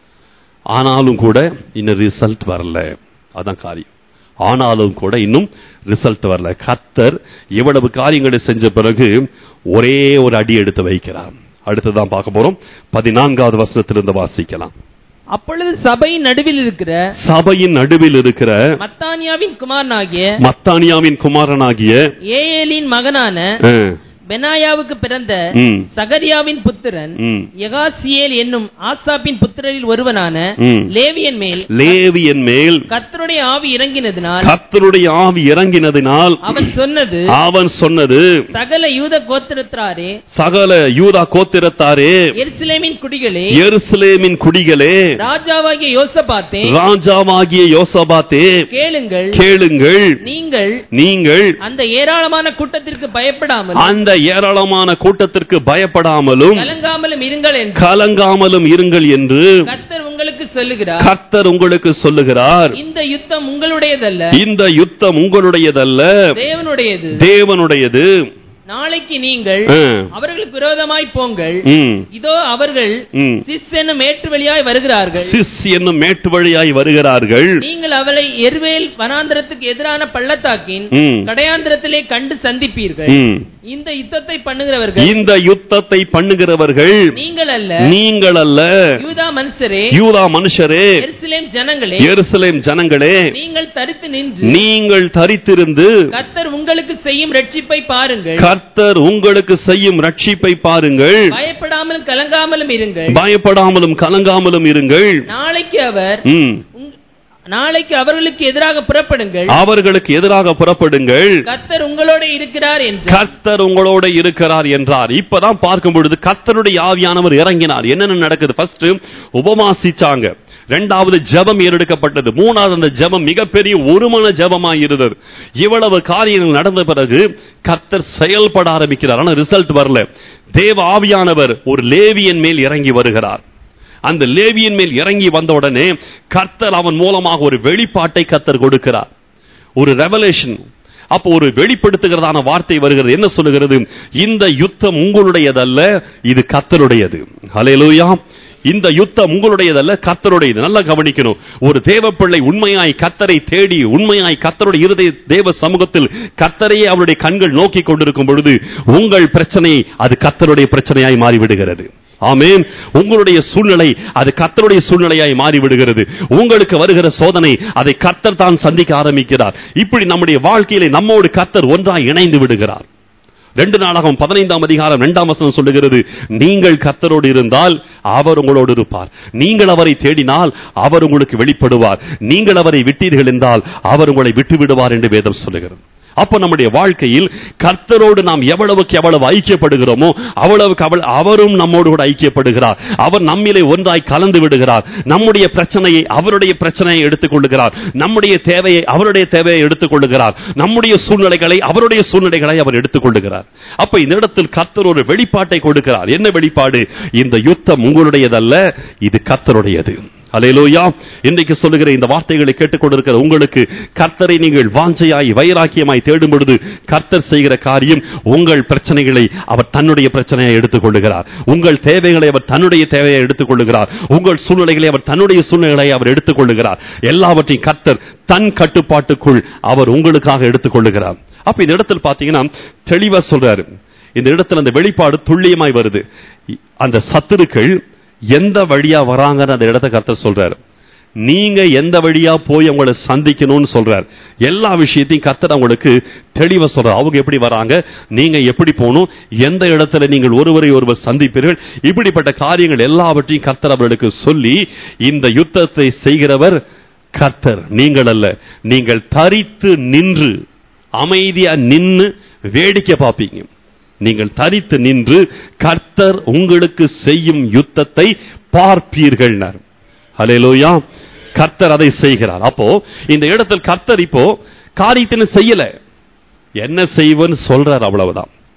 ஆனாலும் கூட இன்னும் ரிசல்ட் வரல அதான் காரியம் ஆனாலும் கூட இன்னும் ரிசல்ட் வரல கத்தர் இவ்வளவு காரியங்களை செஞ்ச பிறகு ஒரே ஒரு அடி எடுத்து வைக்கிறார் அடுத்ததான் பார்க்க போறோம் பதினான்காவது வசனத்திலிருந்து வாசிக்கலாம் அப்பொழுது சபையின் நடுவில் இருக்கிற சபையின் நடுவில் இருக்கிற மத்தானியாவின் குமாரனாகிய மத்தானியாவின் குமாரனாகிய ஏயேலின் மகனான அஹ், பெனாயாவுக்கு பிறந்த ம், சகரியாவின் புத்திரன் ம், யகாசியேல் என்னும் ஆசாப்பின் புத்திரரில் ஒருவனான ம். லேவியன் மேல் லேவியன் மேல் கர்த்தருடைய ஆவி இறங்கினதினால் கர்த்தருடைய ஆவி இறங்கினதினால் அவன் சொன்னது அவன் சொன்னது சகல யூத கோத்திரத்தாரே சகல யூதா கோத்திரத்தாரே எருசலேமின் குடிகளே எருசலேமின் குடிகளே ராஜாவாகிய யோசபாத்தே ராஜாவாகிய யோசபாத்தே கேளுங்கள் கேளுங்கள் நீங்கள் நீங்கள் அந்த ஏராளமான கூட்டத்திற்கு பயப்படாமல் அந்த ஏராளமான கூட்டத்திற்கு பயப்படாமலும் கலங்காமலும் இருங்கள் என்று கலங்காமலும் இருங்கள் என்று கர்த்தர் உங்களுக்கு சொல்லுகிறார் கர்த்தர் உங்களுக்கு சொல்லுகிறார் இந்த யுத்தம் உங்களுடையதல்ல இந்த யுத்தம் உங்களுடையதல்ல தேவனுடையது தேவனுடையது நாளைக்கு நீங்கள் ஆ. அவர்களுக்கு விரோதமாய் போங்கள் ம், இதோ அவர்கள் ம். சிஸ் என்னும் மேட்டு வழியாய் வருகிறார்கள் சிஸ் என்னும் மேட்டு வழியாய் வருகிறார்கள் நீங்கள் அவளை எருவேல் வனாந்திரத்துக்கு எதிரான பள்ளத்தாக்கின் ம், கடையாந்திரத்திலே கண்டு சந்திப்பீர்கள் ம். இந்த யுத்தத்தை பண்ணுகிறவர்கள் இந்த யுத்தத்தை பண்ணுகிறவர்கள் நீங்கள் அல்ல நீங்கள் அல்ல யூதா மனுஷரே யூதா மனுஷரே எருசலேம் ஜனங்களே எருசலேம் ஜனங்களே நீங்கள் தரித்து நின்று நீங்கள் தரித்திருந்து கர்த்தர் உங்களுக்கு செய்யும் ரட்சிப்பை பாருங்கள் கர்த்தர் உங்களுக்கு செய்யும் ரட்சிப்பை பாருங்கள் பயப்படாமலும் கலங்காமலும் இருங்கள் பயப்படாமலும் கலங்காமலும் இருங்கள் நாளைக்கு அவர் ம். உங்- நாளைக்கு அவர்களுக்கு எதிராக புறப்படுங்கள் அவர்களுக்கு எதிராக புறப்படுங்கள் கர்த்தர் உங்களோட இருக்கிறார் என்று கர்த்தர் உங்களோட இருக்கிறார் என்றார் இப்பதான் பார்க்கும் பொழுது கர்த்தருடைய ஆவியானவர் இறங்கினார் என்னென்ன நடக்குது ஃபர்ஸ்ட் உபமாசிச்சாங்க ரெண்டாவது ஜெபம் ஏறெடுக்கப்பட்டது மூணாவது அந்த ஜெபம் மிகப்பெரிய ஒருமன ஜெபமாய் இருந்தது இவ்வளவு காரியங்கள் நடந்த பிறகு கர்த்தர் செயல்பட ஆரம்பிக்கிறார் ஆனா ரிசல்ட் வரல தேவ ஆவியானவர் ஒரு லேவியன் மேல் இறங்கி வருகிறார் அந்த லேவியன் மேல் இறங்கி வந்த உடனே கர்த்தர் அவன் மூலமாக ஒரு வெளிப்பாட்டை கர்த்தர் கொடுக்கிறார் ஒரு ரெவலேஷன் அப்போ ஒரு வெளிப்படுத்துகிறதான வார்த்தை வருகிறது என்ன சொல்லுகிறது இந்த யுத்தம் உங்களுடையதல்ல இது கர்த்தருடையது ஹalleluya இந்த யுத்தம் உங்களுடையதல்ல கர்த்தருடையது நல்லா கவனிக்கணும் ஒரு தேவ பிள்ளை உண்மையாய் கர்த்தரை தேடி உண்மையாய் கர்த்தருடைய இருதய தேவ சமூகத்தில் கர்த்தரையே அவருடைய கண்கள் நோக்கி கொண்டிருக்கும் பொழுது உங்கள் பிரச்சனை அது கர்த்தருடைய பிரச்சனையாய் மாறிவிடுகிறது ஆமென் உங்களுடைய சூழ்நிலை அது கர்த்தருடைய சூழ்நிலையாய் மாறிவிடுகிறது உங்களுக்கு வருகிற சோதனை அதை கர்த்தர் தான் சந்திக்க ஆரம்பிக்கிறார் இப்படி நம்முடைய வாழ்க்கையிலே நம்மோடு கர்த்தர் ஒன்றாய் இணைந்து விடுகிறார் ரெண்டு நாளாகவும் பதினைந்தாம் அதிகாரம் இரண்டாம் வசனம் சொல்லுகிறது நீங்கள் கர்த்தரோடு இருந்தால் அவர் உங்களோடு இருப்பார் நீங்கள் அவரை தேடினால் அவர் உங்களுக்கு வெளிப்படுவார் நீங்கள் அவரை விட்டீர்கள் என்றால் அவர் உங்களை விட்டு விடுவார் என்று வேதம் சொல்லுகிறது அப்போ நம்முடைய வாழ்க்கையில் கர்த்தரோடு நாம் எவ்வளவுக்கு எவ்வளவு ஐக்கியப்படுகிறோமோ அவ்வளவுக்கு அவள் அவரும் நம்மோடு கூட ஐக்கியப்படுகிறார் அவர் நம்மிலே ஒன்றாய் கலந்து விடுகிறார் நம்முடைய பிரச்சனையை அவருடைய பிரச்சனையை எடுத்துக்கொள்ளுகிறார் நம்முடைய தேவையை அவருடைய தேவையை எடுத்துக்கொள்ளுகிறார் நம்முடைய சூழ்நிலைகளை அவருடைய சூழ்நிலைகளை அவர் எடுத்துக்கொள்ளுகிறார் அப்ப இந்த இடத்தில் கர்த்தர் ஒரு வெளிப்பாட்டை கொடுக்கிறார் என்ன வெளிப்பாடு இந்த யுத்தம் உங்களுடையதல்ல இது கர்த்தருடையது அலையலோயா இன்றைக்கு சொல்லுகிற இந்த வார்த்தைகளை கேட்டுக்கொண்டிருக்கிற உங்களுக்கு கர்த்தரை நீங்கள் வாஞ்சையாய் வைராக்கியமாய் தேடும் பொழுது கர்த்தர் செய்கிற காரியம் உங்கள் பிரச்சனைகளை அவர் தன்னுடைய பிரச்சனையை எடுத்துக்கொள்ளுகிறார் உங்கள் தேவைகளை அவர் தன்னுடைய தேவையை எடுத்துக்கொள்ளுகிறார் உங்கள் சூழ்நிலைகளை அவர் தன்னுடைய சூழ்நிலைகளை அவர் எடுத்துக்கொள்ளுகிறார் எல்லாவற்றையும் கர்த்தர் தன் கட்டுப்பாட்டுக்குள் அவர் உங்களுக்காக எடுத்துக்கொள்ளுகிறார் அப்ப இந்த இடத்தில் பாத்தீங்கன்னா தெளிவா சொல்றாரு இந்த இடத்துல அந்த வெளிப்பாடு துல்லியமாய் வருது அந்த சத்துருக்கள் எந்த வழியா வராங்கன்னு அந்த இடத்த கர்த்தர் சொல்றாரு நீங்க எந்த வழியா போய் அவங்களை சந்திக்கணும்னு சொல்றார் எல்லா விஷயத்தையும் கர்த்தர் அவங்களுக்கு தெளிவா சொல்றார் அவங்க எப்படி வராங்க நீங்க எப்படி போகணும் எந்த இடத்துல நீங்கள் ஒருவரை ஒருவர் சந்திப்பீர்கள் இப்படிப்பட்ட காரியங்கள் எல்லாவற்றையும் கர்த்தர் அவர்களுக்கு சொல்லி இந்த யுத்தத்தை செய்கிறவர் கர்த்தர் நீங்கள் அல்ல நீங்கள் தரித்து நின்று அமைதியா நின்னு வேடிக்கை பார்ப்பீங்க நீங்கள் தரித்து நின்று கர்த்தர் உங்களுக்கு செய்யும் யுத்தத்தை பார்ப்பீர்கள் ஹalleluya கர்த்தர் அதை செய்கிறார் அப்போ இந்த இடத்தில் கர்த்தர் இப்போ காரியத்தின செய்யல என்ன செய்வன்னு சொல்றார் அவ்வளவுதான்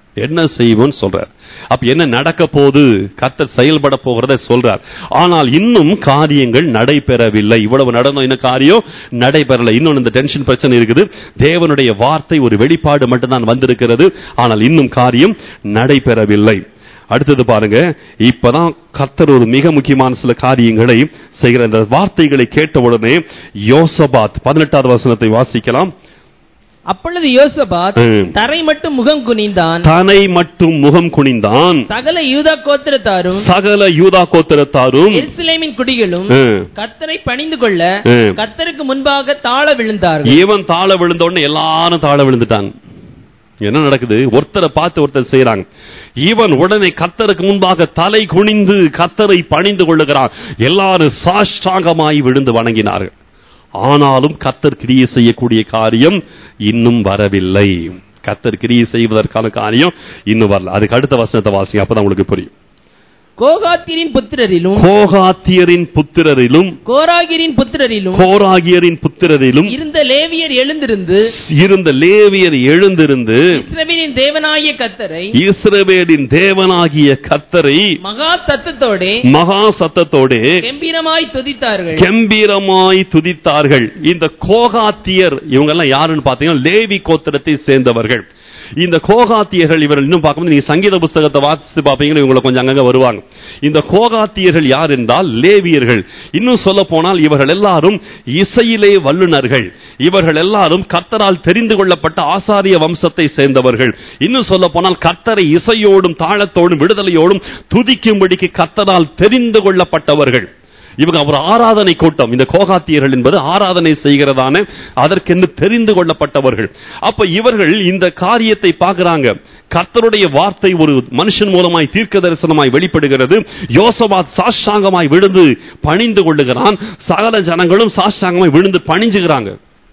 என்ன செய்வோம்னு சொல்றார் அப்ப என்ன நடக்க போகுது கர்த்தர் செயல்பட போகிறத சொல்றார் ஆனால் இன்னும் காரியங்கள் நடைபெறவில்லை இவ்வளவு நடந்தோம் இன்னும் காரியம் நடைபெறல இன்னும் இந்த டென்ஷன் பிரச்சனை இருக்குது தேவனுடைய வார்த்தை ஒரு வெளிப்பாடு மட்டும்தான் வந்திருக்கிறது ஆனால் இன்னும் காரியம் நடைபெறவில்லை அடுத்தது பாருங்க இப்பதான் கர்த்தர் ஒரு மிக முக்கியமான சில காரியங்களை செய்கிற இந்த வார்த்தைகளை கேட்ட உடனே யோசபாத் பதினெட்டாவது வசனத்தை வாசிக்கலாம் அப்பொழுது யோசபாத் ம். தரை மட்டும் முகம் குனிந்தான் தனை மட்டும் முகம் குனிந்தான் சகல யூதா கோத்திரத்தாரும் சகல யூதா கோத்திரத்தாரும் எருசலேமின் குடிகளும் ம், கர்த்தரை பணிந்து கொள்ள ம். கர்த்தருக்கு முன்பாக தாழ விழுந்தார்கள் இவன் தாழ விழுந்த உடனே எல்லாரும் தாழ விழுந்துட்டாங்க என்ன நடக்குது ஒருத்தரை பார்த்து ஒருத்தர் செய்யறாங்க இவன் உடனே கத்தருக்கு முன்பாக தலை குனிந்து கத்தரை பணிந்து கொள்ளுகிறான் எல்லாரும் சாஷ்டாங்கமாய் விழுந்து வணங்கினார்கள் ஆனாலும் கத்தர் கிரியை செய்யக்கூடிய காரியம் இன்னும் வரவில்லை கத்தர் கிரியை செய்வதற்கான காரியம் இன்னும் வரல அதுக்கு அடுத்த வசனத்தை வாசிங்க அப்பதான் உங்களுக்கு புரியும் கோகாத்திரின் புத்திரரிலும் கோகாத்தியரின் புத்திரரிலும் கோராகிரின் புத்திரரிலும் கோராகியரின் புத்திரரிலும் இருந்த லேவியர் எழுந்திருந்து இருந்த லேவியர் எழுந்திருந்து இஸ்ரவேலின் தேவனாகிய கர்த்தரை இஸ்ரவேலின் தேவனாகிய கர்த்தரை மகா சத்தத்தோடே மகா சத்தத்தோடே கம்பீரமாய் துதித்தார்கள் கம்பீரமாய் துதித்தார்கள் இந்த கோகாத்தியர் இவங்க எல்லாம் யாருன்னு பாத்தீங்கன்னா லேவி கோத்திரத்தை சேர்ந்தவர்கள் இந்த கோகாத்தியர்கள் இவர்கள் இன்னும் பார்க்கும்போது நீங்க சங்கீத புஸ்தகத்தை வாசித்து பார்ப்பீங்கன்னா இவங்களை கொஞ்சம் அங்கங்க வருவாங்க இந்த கோகாத்தியர்கள் யார் என்றால் லேவியர்கள் இன்னும் சொல்ல போனால் இவர்கள் எல்லாரும் இசையிலே வல்லுனர்கள் இவர்கள் எல்லாரும் கர்த்தரால் தெரிந்து கொள்ளப்பட்ட ஆசாரிய வம்சத்தை சேர்ந்தவர்கள் இன்னும் சொல்ல போனால் கர்த்தரை இசையோடும் தாளத்தோடும் விடுதலையோடும் துதிக்கும்படிக்கு கர்த்தரால் தெரிந்து கொள்ளப்பட்டவர்கள் இவங்க ஒரு ஆராதனை கூட்டம் இந்த கோகாத்தியர்கள் என்பது ஆராதனை செய்கிறதான அதற்கென்று தெரிந்து கொள்ளப்பட்டவர்கள் அப்ப இவர்கள் இந்த காரியத்தை பார்க்கறாங்க கர்த்தருடைய வார்த்தை ஒரு மனுஷன் மூலமாய் தீர்க்க தரிசனமாய் வெளிப்படுகிறது யோசபாத் சாஷ்டாங்கமாய் விழுந்து பணிந்து கொள்ளுகிறான் சகல ஜனங்களும் சாஷ்டாங்கமாய் விழுந்து பணிஞ்சுகிறாங்க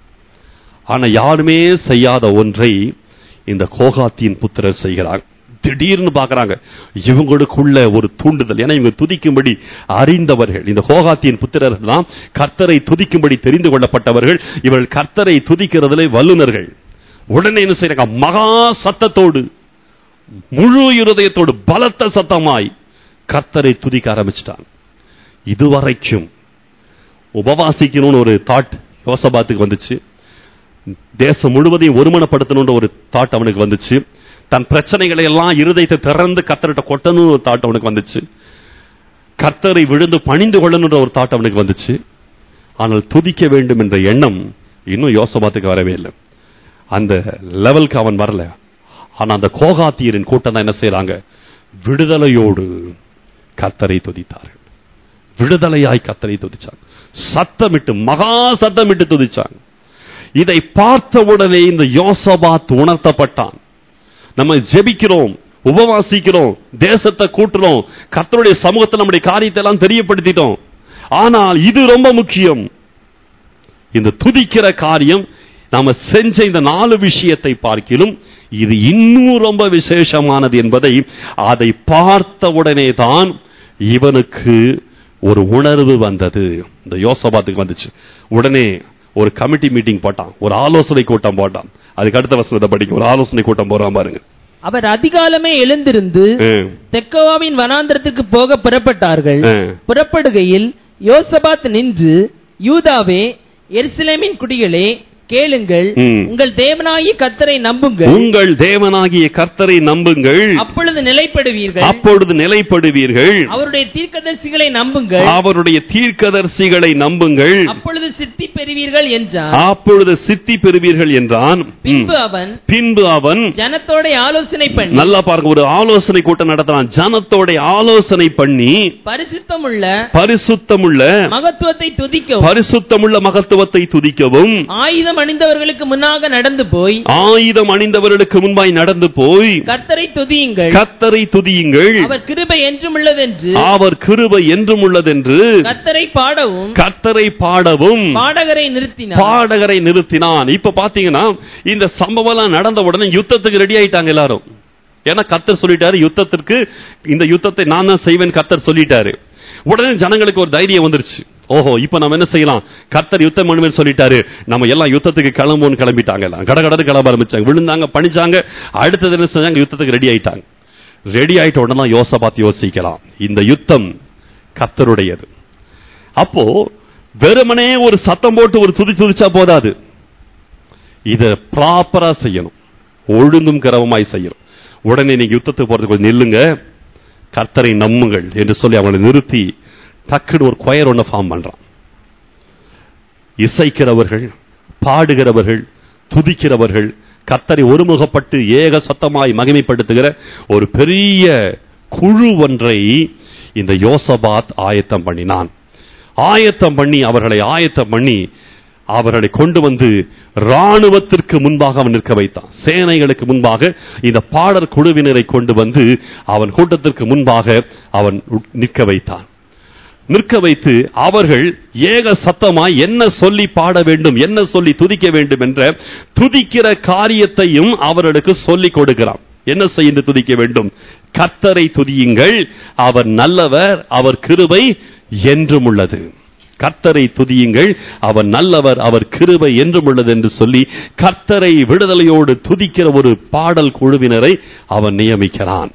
ஆனா யாருமே செய்யாத ஒன்றை இந்த கோகாத்தியின் புத்திரர் செய்கிறார் திடீர்னு பார்க்கறாங்க இவங்களுக்குள்ள ஒரு தூண்டுதல் ஏன்னா இவங்க துதிக்கும்படி அறிந்தவர்கள் இந்த கோகாத்தியின் புத்திரர்கள் தான் கர்த்தரை துதிக்கும்படி தெரிந்து கொள்ளப்பட்டவர்கள் இவர்கள் கர்த்தரை துதிக்கிறதுல வல்லுனர்கள் உடனே என்ன செய்யறாங்க மகா சத்தத்தோடு முழு இருதயத்தோடு பலத்த சத்தமாய் கர்த்தரை துதிக்க ஆரம்பிச்சிட்டாங்க இதுவரைக்கும் உபவாசிக்கணும்னு ஒரு தாட் யோசபாத்துக்கு வந்துச்சு தேசம் முழுவதையும் ஒருமனப்படுத்தணும்ன்ற ஒரு தாட் அவனுக்கு வந்துச்சு தன் பிரச்சனைகளை எல்லாம் இருதயத்தை திறந்து கர்த்தர்கிட்ட கொட்டணும்னு ஒரு தாட் அவனுக்கு வந்துச்சு கர்த்தரை விழுந்து பணிந்து கொள்ளணுன்ற ஒரு தாட் அவனுக்கு வந்துச்சு ஆனால் துதிக்க வேண்டும் என்ற எண்ணம் இன்னும் யோசபாத்துக்கு வரவே இல்லை அந்த லெவலுக்கு அவன் வரல ஆனா அந்த கோகாத்தியரின் கூட்டம் தான் என்ன செய்றாங்க விடுதலையோடு கர்த்தரை துதித்தார்கள் விடுதலையாய் கர்த்தரை துதிச்சாங்க சத்தமிட்டு மகா சத்தமிட்டு துதிச்சாங்க இதை பார்த்தவுடனே இந்த யோசபாத் உணர்த்தப்பட்டான் நம்ம ஜெபிக்கிறோம் உபவாசிக்கிறோம் தேசத்தை கூட்டுறோம் கர்த்தருடைய சமூகத்தில் நம்முடைய காரியத்தை எல்லாம் தெரியப்படுத்திட்டோம் ஆனால் இது ரொம்ப முக்கியம் இந்த துதிக்கிற காரியம் நாம செஞ்ச இந்த நாலு விஷயத்தை பார்க்கிலும் இது இன்னும் ரொம்ப விசேஷமானது என்பதை அதை பார்த்த உடனே தான் இவனுக்கு ஒரு உணர்வு வந்தது இந்த யோசபாத்துக்கு வந்துச்சு உடனே ஒரு கமிட்டி மீட்டிங் போட்டான் ஒரு ஆலோசனை கூட்டம் போட்டான் அதுக்கு அடுத்த வசனத்தை படிக்க ஒரு ஆலோசனை கூட்டம் போறான் பாருங்க அவர் அதிகாலமே எழுந்திருந்து ம், தெக்கோவாவின் வனாந்திரத்துக்கு போக புறப்பட்டார்கள் ம். புறப்படுகையில் யோசபாத் நின்று யூதாவே எருசலேமின் குடிகளே கேளுங்கள் ம். உங்கள் தேவனாகிய கர்த்தரை நம்புங்கள் உங்கள் தேவனாகிய கர்த்தரை நம்புங்கள் அப்பொழுது நிலைப்படுவீர்கள் அப்பொழுது நிலைப்படுவீர்கள் அவருடைய தீர்க்கதரிசிகளை நம்புங்கள் அவருடைய தீர்க்கதரிசிகளை நம்புங்கள் அப்பொழுது சித்தி பெறுவீர்கள் என்றார் அப்பொழுது சித்தி பெறுவீர்கள் என்றான் ம். பின்பு அவன் பின்பு அவன் ஜனத்தோட ஆலோசனை பண்ணி நல்லா பாருங்க ஒரு ஆலோசனை கூட்டம் நடத்தினான் ஜனத்தோட ஆலோசனை பண்ணி பரிசுத்தமுள்ள பரிசுத்தமுள்ள மகத்துவத்தை துதிக்கவும் பரிசுத்தமுள்ள மகத்துவத்தை துதிக்கவும் ஆயுதம் அணிந்தவர்களுக்கு முன்னாக நடந்து போய் ஆயுதம் அணிந்தவர்களுக்கு முன்பாய் நடந்து போய் கர்த்தரை துதியுங்கள் கத்தரை துதியுங்கள் அவர் கிருபை என்றும் உள்ளதென்று அவர் கிருபை என்றும் உள்ளதென்று கர்த்தரை பாடவும் கத்தரை பாடவும் பாடகரை நிறுத்தினார் பாடகரை நிறுத்தினான் இப்ப பாத்தீங்கன்னா இந்த சம்பவம் எல்லாம் நடந்த உடனே யுத்தத்துக்கு ரெடி ஆயிட்டாங்க எல்லாரும் ஏன்னா கத்தர் சொல்லிட்டாரு யுத்தத்திற்கு இந்த யுத்தத்தை நான் தான் செய்வேன் கத்தர் சொல்லிட்டாரு உடனே ஜனங்களுக்கு ஒரு தைரியம் வந்துருச்சு ஓஹோ இப்ப நம்ம என்ன செய்யலாம் கர்த்தர் யுத்தம் பண்ணுவேன்னு சொல்லிட்டாரு நம்ம எல்லாம் யுத்தத்துக்கு கிளம்புவோம்னு கிளம்பிட்டாங்க எல்லாம் கடகடன்னு கிளம்ப ஆரம்பிச்சாங்க விழுந்தாங்க பணிச்சாங்க அடுத்தது என்ன செஞ்சாங்க யுத்தத்துக்கு ரெடி ஆயிட்டாங்க ரெடி ஆயிட்ட உடனே தான் யோசபாத் யோசிக்கலாம் இந்த யுத்தம் கர்த்தருடையது அப்போ வெறுமனே ஒரு சத்தம் போட்டு ஒரு துதி துதிச்சா போதாது இத ப்ராப்பரா செய்யணும் ஒழுங்கும் கிரவமாய் செய்யணும் உடனே நீங்க யுத்தத்துக்கு போறதுக்கு கொஞ்சம் நில்லுங்க கர்த்தரை நம்புங்கள் என்று சொல்லி அவங்களை நிறுத்தி டக்குன்னு ஒரு கொயர் ஒன்று ஃபார்ம் பண்றான் இசைக்கிறவர்கள் பாடுகிறவர்கள் துதிக்கிறவர்கள் கர்த்தரை ஒருமுகப்பட்டு ஏக சத்தமாய் மகிமைப்படுத்துகிற ஒரு பெரிய குழு ஒன்றை இந்த யோசபாத் ஆயத்தம் பண்ணினான் ஆயத்தம் பண்ணி அவர்களை ஆயத்தம் பண்ணி அவர்களை கொண்டு வந்து ராணுவத்திற்கு முன்பாக அவன் நிற்க வைத்தான் சேனைகளுக்கு முன்பாக இந்த பாடற் குழுவினரை கொண்டு வந்து அவன் கூட்டத்திற்கு முன்பாக அவன் உட்- நிற்க வைத்தான் நிற்க வைத்து அவர்கள் ஏக சத்தமாய் என்ன சொல்லி பாட வேண்டும் என்ன சொல்லி துதிக்க வேண்டும் என்ற துதிக்கிற காரியத்தையும் அவர்களுக்கு சொல்லிக் கொடுக்கிறான் என்ன செய்து துதிக்க வேண்டும் கர்த்தரை துதியுங்கள் அவர் நல்லவர் அவர் கிருபை என்றும் உள்ளது கர்த்தரை துதியுங்கள் அவர் நல்லவர் அவர் கிருபை என்றும் உள்ளது என்று சொல்லி கர்த்தரை விடுதலையோடு துதிக்கிற ஒரு பாடல் குழுவினரை அவன் நியமிக்கிறான்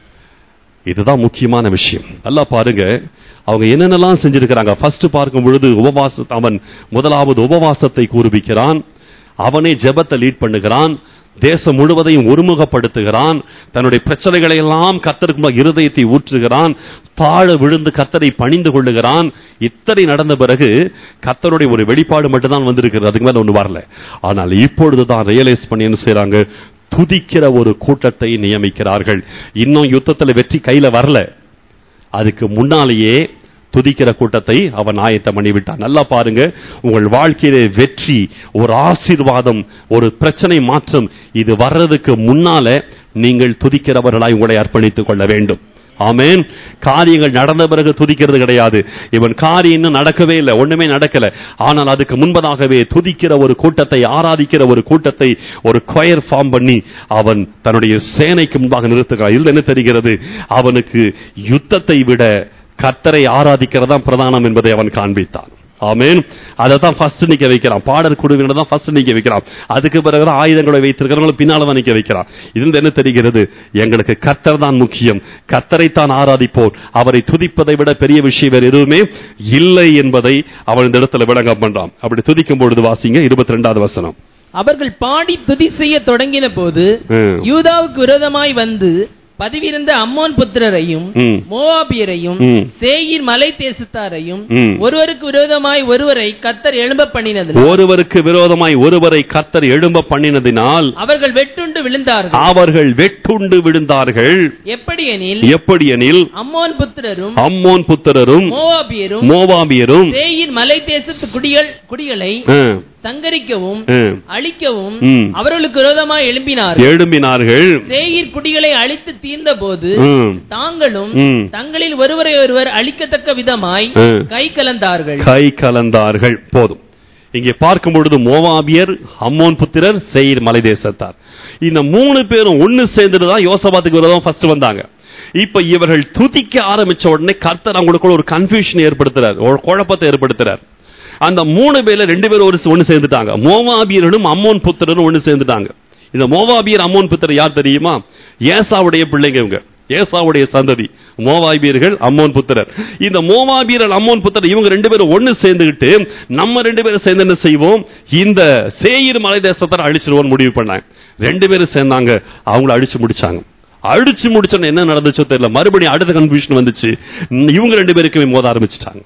இதுதான் முக்கியமான விஷயம் நல்லா பாருங்க அவங்க என்னென்னலாம் செஞ்சிருக்கிறாங்க ஃபர்ஸ்ட் பார்க்கும் பொழுது உபவாச அவன் முதலாவது உபவாசத்தை கூறுவிக்கிறான் அவனே ஜெபத்தை லீட் பண்ணுகிறான் தேசம் முழுவதையும் ஒருமுகப்படுத்துகிறான் தன்னுடைய பிரச்சனைகளை எல்லாம் கத்தருக்கு முன்பாக இருதயத்தை ஊற்றுகிறான் தாழ விழுந்து கத்தரை பணிந்து கொள்ளுகிறான் இத்தனை நடந்த பிறகு கத்தருடைய ஒரு வெளிப்பாடு மட்டும்தான் வந்திருக்கிறது அதுக்கு மேல ஒண்ணு வரல ஆனால் இப்பொழுதுதான் ரியலைஸ் பண்ணி என்ன செய்றாங்க துதிக்கிற ஒரு கூட்டத்தை நியமிக்கிறார்கள் இன்னும் யுத்தத்துல வெற்றி கையில வரல அதுக்கு முன்னாலேயே துதிக்கிற கூட்டத்தை அவன் ஆயத்தம் பண்ணிவிட்டான் நல்லா பாருங்க உங்கள் வாழ்க்கையிலே வெற்றி ஒரு ஆசீர்வாதம் ஒரு பிரச்சனை மாற்றம் இது வர்றதுக்கு முன்னால நீங்கள் துதிக்கிறவர்களாய் உங்களை அர்ப்பணித்துக் கொள்ள வேண்டும் ஆமென் காரியங்கள் நடந்த பிறகு துதிக்கிறது கிடையாது இவன் காரியம் இன்னும் நடக்கவே இல்லை ஒண்ணுமே நடக்கல ஆனால் அதுக்கு முன்பதாகவே துதிக்கிற ஒரு கூட்டத்தை ஆராதிக்கிற ஒரு கூட்டத்தை ஒரு கொயர் ஃபார்ம் பண்ணி அவன் தன்னுடைய சேனைக்கு முன்பாக நிறுத்துகிறான் இதுல என்ன தெரிகிறது அவனுக்கு யுத்தத்தை விட கர்த்தரை ஆராதிக்கிறதா பிரதானம் என்பதை அவன் காண்பித்தான் ஆமென் அதை தான் ஃபர்ஸ்ட் நிக்க வைக்கிறான் பாடல் குழுவினர் தான் ஃபர்ஸ்ட் நிக்க வைக்கிறான் அதுக்கு பிறகு ஆயுதங்களை வைத்திருக்கிறவங்களை பின்னால தான் நிக்க வைக்கிறான் இதுல என்ன தெரிகிறது எங்களுக்கு கர்த்தர் தான் முக்கியம் கர்த்தரை தான் ஆராதிப்போம் அவரை துதிப்பதை விட பெரிய விஷயம் வேறு எதுவுமே இல்லை என்பதை அவன் இந்த இடத்துல விளங்கம் பண்றான் அப்படி துதிக்கும் பொழுது வாசிங்க இருபத்தி ரெண்டாவது வசனம் அவர்கள் பாடி துதி செய்ய தொடங்கின போது ம். யூதாவுக்கு விரோதமாய் வந்து பதிவிருந்த அம்மோன் புத்திரரையும் ம். மோவாபியரையும் ம். சேயீர் மலை தேசத்தாரையும் ம். ஒருவருக்கு விரோதமாய் ஒருவரை கத்தர் எழும்ப பண்ணினது ஒருவருக்கு விரோதமாய் ஒருவரை கர்த்தர் எழும்ப பண்ணினதினால் அவர்கள் வெட்டுண்டு விழுந்தார்கள் அவர்கள் வெட்டுண்டு விழுந்தார்கள் எப்படியெனில் எப்படியெனில் அம்மோன் புத்திரரும் அம்மோன் புத்திரரும் மோவாபியரும் மோவாபியரும் சேயீர் மலை தேசத்து குடிகள் குடிகளை ஆ, சங்கரிக்கவும் ஆ, அழிக்கவும் ம். அவர்களுக்கு விரோதமாய் எழும்பினார்கள் எழும்பினார்கள் சேயீர் குடிகளை அழித்து தீர்ந்தபோது ம், தாங்களும் ம். தங்களில் ஒருவரை ஒருவர் அழிக்கத்தக்க விதமாய் ஆ. கை கலந்தார்கள் கை கலந்தார்கள் போதும் இங்கே பார்க்கும் பொழுது மோவாபியர் அம்மோன் புத்திரர் செயிர் மலை தேசத்தார் இந்த மூணு பேரும் ஒண்ணு சேர்ந்துட்டு தான் யோசபாத்துக்கு விரோதம் ஃபர்ஸ்ட் வந்தாங்க இப்ப இவர்கள் துதிக்க ஆரம்பிச்ச உடனே கர்த்தர் அவங்களுக்குள்ள ஒரு கன்ஃபியூஷன் ஏற்படுத்துறார் ஒரு குழப்பத்தை ஏற்படுத்துறார் அந்த மூணு பேர்ல ரெண்டு பேரும் ஒரு ஒண்ணு சேர்ந்துட்டாங்க மோவாபியர்களும் அம்மோன் புத்திரரும் ஒண்ணு சேர்ந்துட்டாங்க இந்த மோவாபியர் அம்மோன் புத்திரர் யார் தெரியுமா ஏசாவுடைய பிள்ளைங்க இவங்க ஏசாவுடைய சந்ததி மோவாபியர்கள் அம்மோன் புத்திரர் இந்த மோவாபியர்கள் அம்மோன் புத்திரர் இவங்க ரெண்டு பேரும் ஒண்ணு சேர்ந்துகிட்டு நம்ம ரெண்டு பேரும் சேர்ந்து என்ன செய்வோம் இந்த சேயிர் மலை தேசத்தை அழிச்சிருவோம் முடிவு பண்ணாங்க ரெண்டு பேரும் சேர்ந்தாங்க அவங்கள அழிச்சு முடிச்சாங்க அடிச்சு முடிச்சோன்னு என்ன நடந்துச்சோ தெரியல மறுபடியும் அடுத்த கன்ஃபியூஷன் வந்துச்சு இவங்க ரெண்டு பேருக்குமே மோத ஆரம்பிச்சிட்டாங்க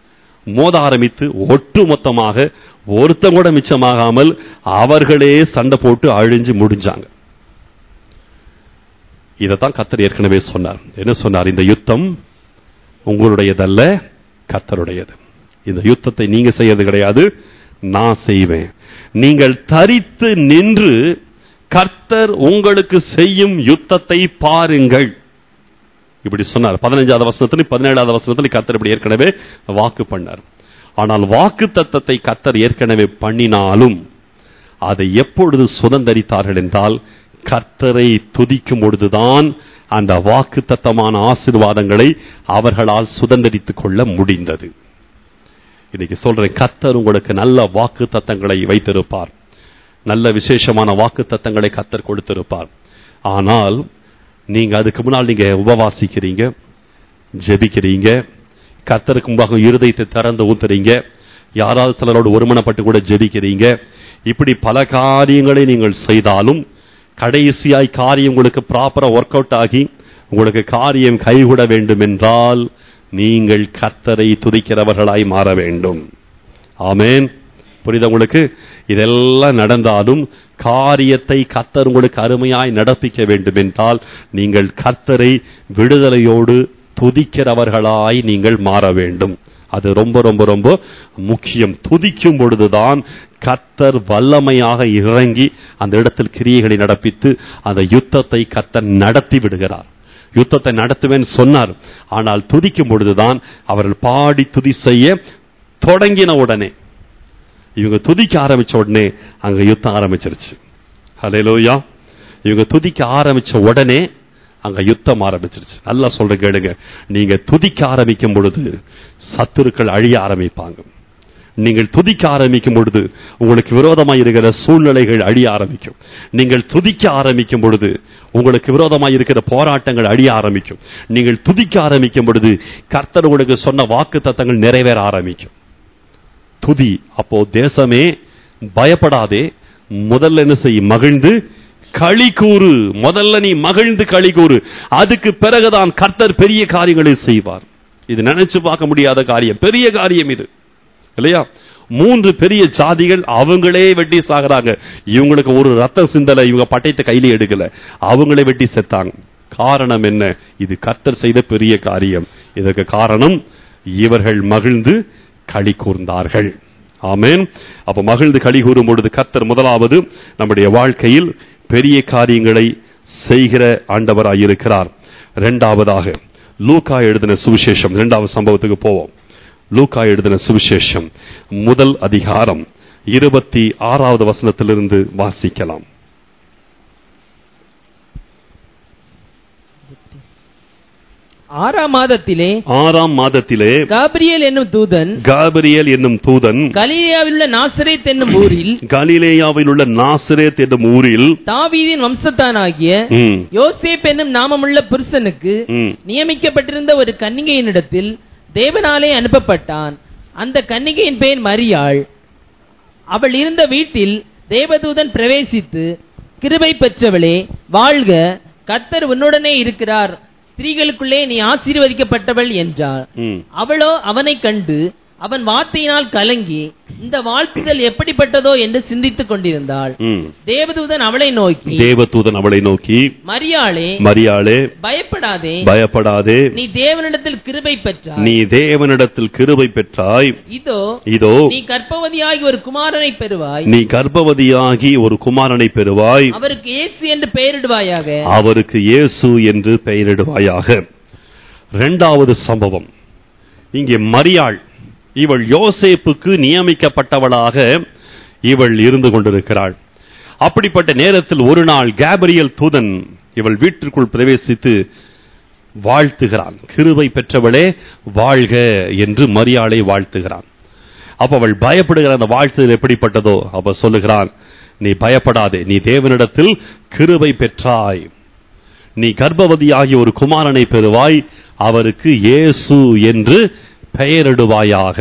மோத ஆரம்பித்து ஒட்டு மொத்தமாக ஒருத்தன் கூட மிச்சமாகாமல் அவர்களே சண்டை போட்டு அழிஞ்சு முடிஞ்சாங்க இதைத்தான் கத்தர் ஏற்கனவே சொன்னார் என்ன சொன்னார் இந்த யுத்தம் உங்களுடையதல்ல கத்தருடையது இந்த யுத்தத்தை நீங்க செய்யறது கிடையாது நான் செய்வேன் நீங்கள் தரித்து நின்று கர்த்தர் உங்களுக்கு செய்யும் யுத்தத்தை பாருங்கள் இப்படி சொன்னார் பதினஞ்சாவது வசனத்திலும் பதினேழாவது வசனத்திலும் கத்தர் இப்படி ஏற்கனவே வாக்கு பண்ணார் ஆனால் வாக்கு தத்தத்தை கத்தர் ஏற்கனவே பண்ணினாலும் அதை எப்பொழுது சுதந்தரித்தார்கள் என்றால் கர்த்தரை துதிக்கும் பொழுதுதான் அந்த வாக்கு தத்தமான ஆசீர்வாதங்களை அவர்களால் சுதந்தரித்துக் கொள்ள முடிந்தது இன்னைக்கு சொல்றேன் கத்தர் உங்களுக்கு நல்ல வாக்கு தத்தங்களை வைத்திருப்பார் நல்ல விசேஷமான வாக்கு தத்தங்களை கத்தர் கொடுத்திருப்பார் ஆனால் நீங்க அதுக்கு முன்னால் நீங்க உபவாசிக்கிறீங்க ஜெபிக்கிறீங்க கத்தருக்கு முன்பாக இருதயத்தை திறந்து ஊத்துறீங்க யாராவது சிலரோடு ஒருமனப்பட்டு கூட ஜெபிக்கிறீங்க இப்படி பல காரியங்களை நீங்கள் செய்தாலும் கடைசியாய் காரியம் உங்களுக்கு ப்ராப்பரா ஒர்க் அவுட் ஆகி உங்களுக்கு காரியம் கைகூட வேண்டும் என்றால் நீங்கள் கர்த்தரை துதிக்கிறவர்களாய் மாற வேண்டும் ஆமென் புரியுதா உங்களுக்கு இதெல்லாம் நடந்தாலும் காரியத்தை கர்த்தர் உங்களுக்கு அருமையாய் நடப்பிக்க வேண்டும் என்றால் நீங்கள் கர்த்தரை விடுதலையோடு துதிக்கிறவர்களாய் நீங்கள் மாற வேண்டும் அது ரொம்ப ரொம்ப ரொம்ப முக்கியம் துதிக்கும் பொழுதுதான் கர்த்தர் வல்லமையாக இறங்கி அந்த இடத்தில் கிரியைகளை நடப்பித்து அந்த யுத்தத்தை கர்த்தர் நடத்தி விடுகிறார் யுத்தத்தை நடத்துவேன் சொன்னார் ஆனால் துதிக்கும் பொழுதுதான் அவர்கள் பாடி துதி செய்ய தொடங்கின உடனே இவங்க துதிக்க ஆரம்பிச்ச உடனே அங்க யுத்தம் ஆரம்பிச்சிருச்சு ஹalleluya இவங்க துதிக்க ஆரம்பிச்ச உடனே அங்க யுத்தம் ஆரம்பிச்சிருச்சு நல்லா சொல்ற கேளுங்க நீங்க துதிக்க ஆரம்பிக்கும் பொழுது சத்துருக்கள் அழிய ஆரம்பிப்பாங்க நீங்கள் துதிக்க ஆரம்பிக்கும் பொழுது உங்களுக்கு விரோதமாய் இருக்கிற சூழ்நிலைகள் அழிய ஆரம்பிக்கும் நீங்கள் துதிக்க ஆரம்பிக்கும் பொழுது உங்களுக்கு விரோதமாய் இருக்கிற போராட்டங்கள் அழிய ஆரம்பிக்கும் நீங்கள் துதிக்க ஆரம்பிக்கும் பொழுது கர்த்தர் உங்களுக்கு சொன்ன வாக்கு தத்தங்கள் நிறைவேற ஆரம்பிக்கும் துதி அப்போ தேசமே பயப்படாதே முதல்ல என்ன செய் மகிழ்ந்து களி கூறு முதல்ல நீ மகிழ்ந்து களி கூறு அதுக்கு பிறகுதான் கர்த்தர் பெரிய காரியங்களை செய்வார் இது நினைச்சு பார்க்க முடியாத காரியம் பெரிய காரியம் இது இல்லையா மூன்று பெரிய ஜாதிகள் அவங்களே வெட்டி சாகுறாங்க இவங்களுக்கு ஒரு ரத்த சிந்தலை இவங்க பட்டயத்தை கையில எடுக்கல அவங்களே வெட்டி செத்தாங்க காரணம் என்ன இது கர்த்தர் செய்த பெரிய காரியம் இதற்கு காரணம் இவர்கள் மகிழ்ந்து களி கூர்ந்தார்கள் ஆமென் அப்ப மகிழ்ந்து களி கூறும் பொழுது கர்த்தர் முதலாவது நம்முடைய வாழ்க்கையில் பெரிய காரியங்களை செய்கிற ஆண்டவராய் இருக்கிறார் இரண்டாவதாக லூக்கா எழுதின சுவிசேஷம் இரண்டாவது சம்பவத்துக்கு போவோம் லூக்கா எழுதின சுவிசேஷம் முதல் அதிகாரம் இருபத்தி ஆறாவது வசனத்திலிருந்து வாசிக்கலாம் ஆறாம் மாதத்திலே ஆறாம் மாதத்திலே காபிரியல் என்னும் தூதன் காபிரியல் என்னும் தூதன் கலிலியாவில் உள்ள நாசரேத் என்னும் ஊரில் கலிலேயாவில் உள்ள நாசரேத் என்னும் ஊரில் தாவீதின் வம்சத்தானாகிய ம், யோசேப் என்னும் நாமமுள்ள புருஷனுக்கு ம், நியமிக்கப்பட்டிருந்த ஒரு கன்னிகையினிடத்தில் தேவனாலே அனுப்பப்பட்டான் அந்த கன்னிகையின் பெயர் மரியாள் அவள் இருந்த வீட்டில் தேவதூதன் பிரவேசித்து கிருபை பெற்றவளே வாழ்க கர்த்தர் உன்னுடனே இருக்கிறார் ஸ்திரீகளுக்குள்ளே நீ ஆசீர்வதிக்கப்பட்டவள் என்றார் ம். அவளோ அவனைக் கண்டு அவன் வார்த்தையினால் கலங்கி இந்த வாழ்த்துதல் எப்படிப்பட்டதோ என்று சிந்தித்துக் கொண்டிருந்தாள் ம். தேவதூதன் அவளை நோக்கி தேவதூதன் அவளை நோக்கி மரியாளே மரியாளே பயப்படாதே பயப்படாதே நீ தேவனிடத்தில் கிருபை பெற்றாய் நீ தேவனிடத்தில் கிருபை பெற்றாய் இதோ இதோ நீ கர்ப்பவதியாகி ஒரு குமாரனை பெறுவாய் நீ கர்ப்பவதியாகி ஒரு குமாரனை பெறுவாய் அவருக்கு இயேசு என்று பெயரிடுவாயாக அவருக்கு இயேசு என்று பெயரிடுவாயாக இரண்டாவது சம்பவம் இங்கே மரியாள் இவள் யோசேப்புக்கு நியமிக்கப்பட்டவளாக இவள் இருந்து கொண்டிருக்கிறாள் அப்படிப்பட்ட நேரத்தில் ஒரு நாள் கேபரியல் தூதன் இவள் வீட்டிற்குள் பிரவேசித்து வாழ்த்துகிறான் கிருபை பெற்றவளே வாழ்க என்று மரியாளை வாழ்த்துகிறான் அப்ப அவள் பயப்படுகிற அந்த வாழ்த்துதல் எப்படிப்பட்டதோ அப்ப சொல்லுகிறான் நீ பயப்படாதே நீ தேவனிடத்தில் கிருபை பெற்றாய் நீ கர்ப்பவதியாகிய ஒரு குமாரனை பெறுவாய் அவருக்கு இயேசு என்று பெயரிடுவாயாக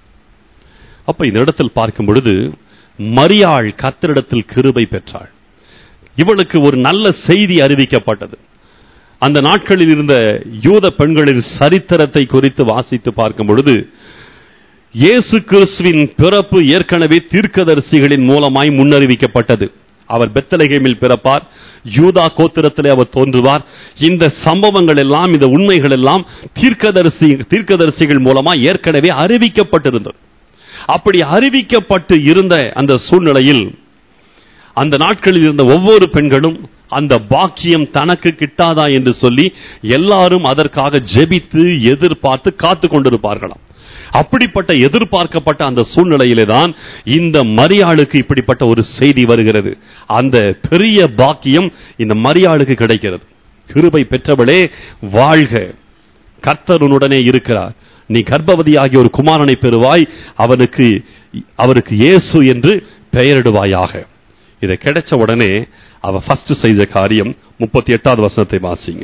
அப்ப இந்த இடத்தில் பார்க்கும் பொழுது மரியாள் கர்த்தரிடத்தில் கிருபை பெற்றாள் இவளுக்கு ஒரு நல்ல செய்தி அறிவிக்கப்பட்டது அந்த நாட்களில் இருந்த யூத பெண்களின் சரித்திரத்தை குறித்து வாசித்து பார்க்கும் பொழுது இயேசு கிறிஸ்துவின் பிறப்பு ஏற்கனவே தீர்க்கதரிசிகளின் மூலமாய் முன்னறிவிக்கப்பட்டது அவர் பெத்தலகேமில் பிறப்பார் யூதா கோத்திரத்திலே அவர் தோன்றுவார் இந்த சம்பவங்கள் எல்லாம் இந்த உண்மைகள் எல்லாம் தீர்க்கதரிசி தீர்க்கதரிசிகள் மூலமா ஏற்கனவே அறிவிக்கப்பட்டிருந்தது அப்படி அறிவிக்கப்பட்டு இருந்த அந்த சூழ்நிலையில் அந்த நாட்களில் இருந்த ஒவ்வொரு பெண்களும் அந்த பாக்கியம் தனக்கு கிட்டாதா என்று சொல்லி எல்லாரும் அதற்காக ஜெபித்து எதிர்பார்த்து காத்து கொண்டிருப்பார்களாம் அப்படிப்பட்ட எதிர்பார்க்கப்பட்ட அந்த சூழ்நிலையிலே தான் இந்த மரியாளுக்கு இப்படிப்பட்ட ஒரு செய்தி வருகிறது அந்த பெரிய பாக்கியம் இந்த மரியாளுக்கு கிடைக்கிறது கிருபை பெற்றவளே வாழ்க கர்த்தர் உன்னுடனே இருக்கிறார் நீ கர்ப்பவதியாகிய ஒரு குமாரனை பெறுவாய் அவனுக்கு அவருக்கு இயேசு என்று பெயரிடுவாயாக இதை கிடைச்ச உடனே அவ ஃபர்ஸ்ட் செய்த காரியம் முப்பத்தி எட்டாவது வசனத்தை வாசிங்க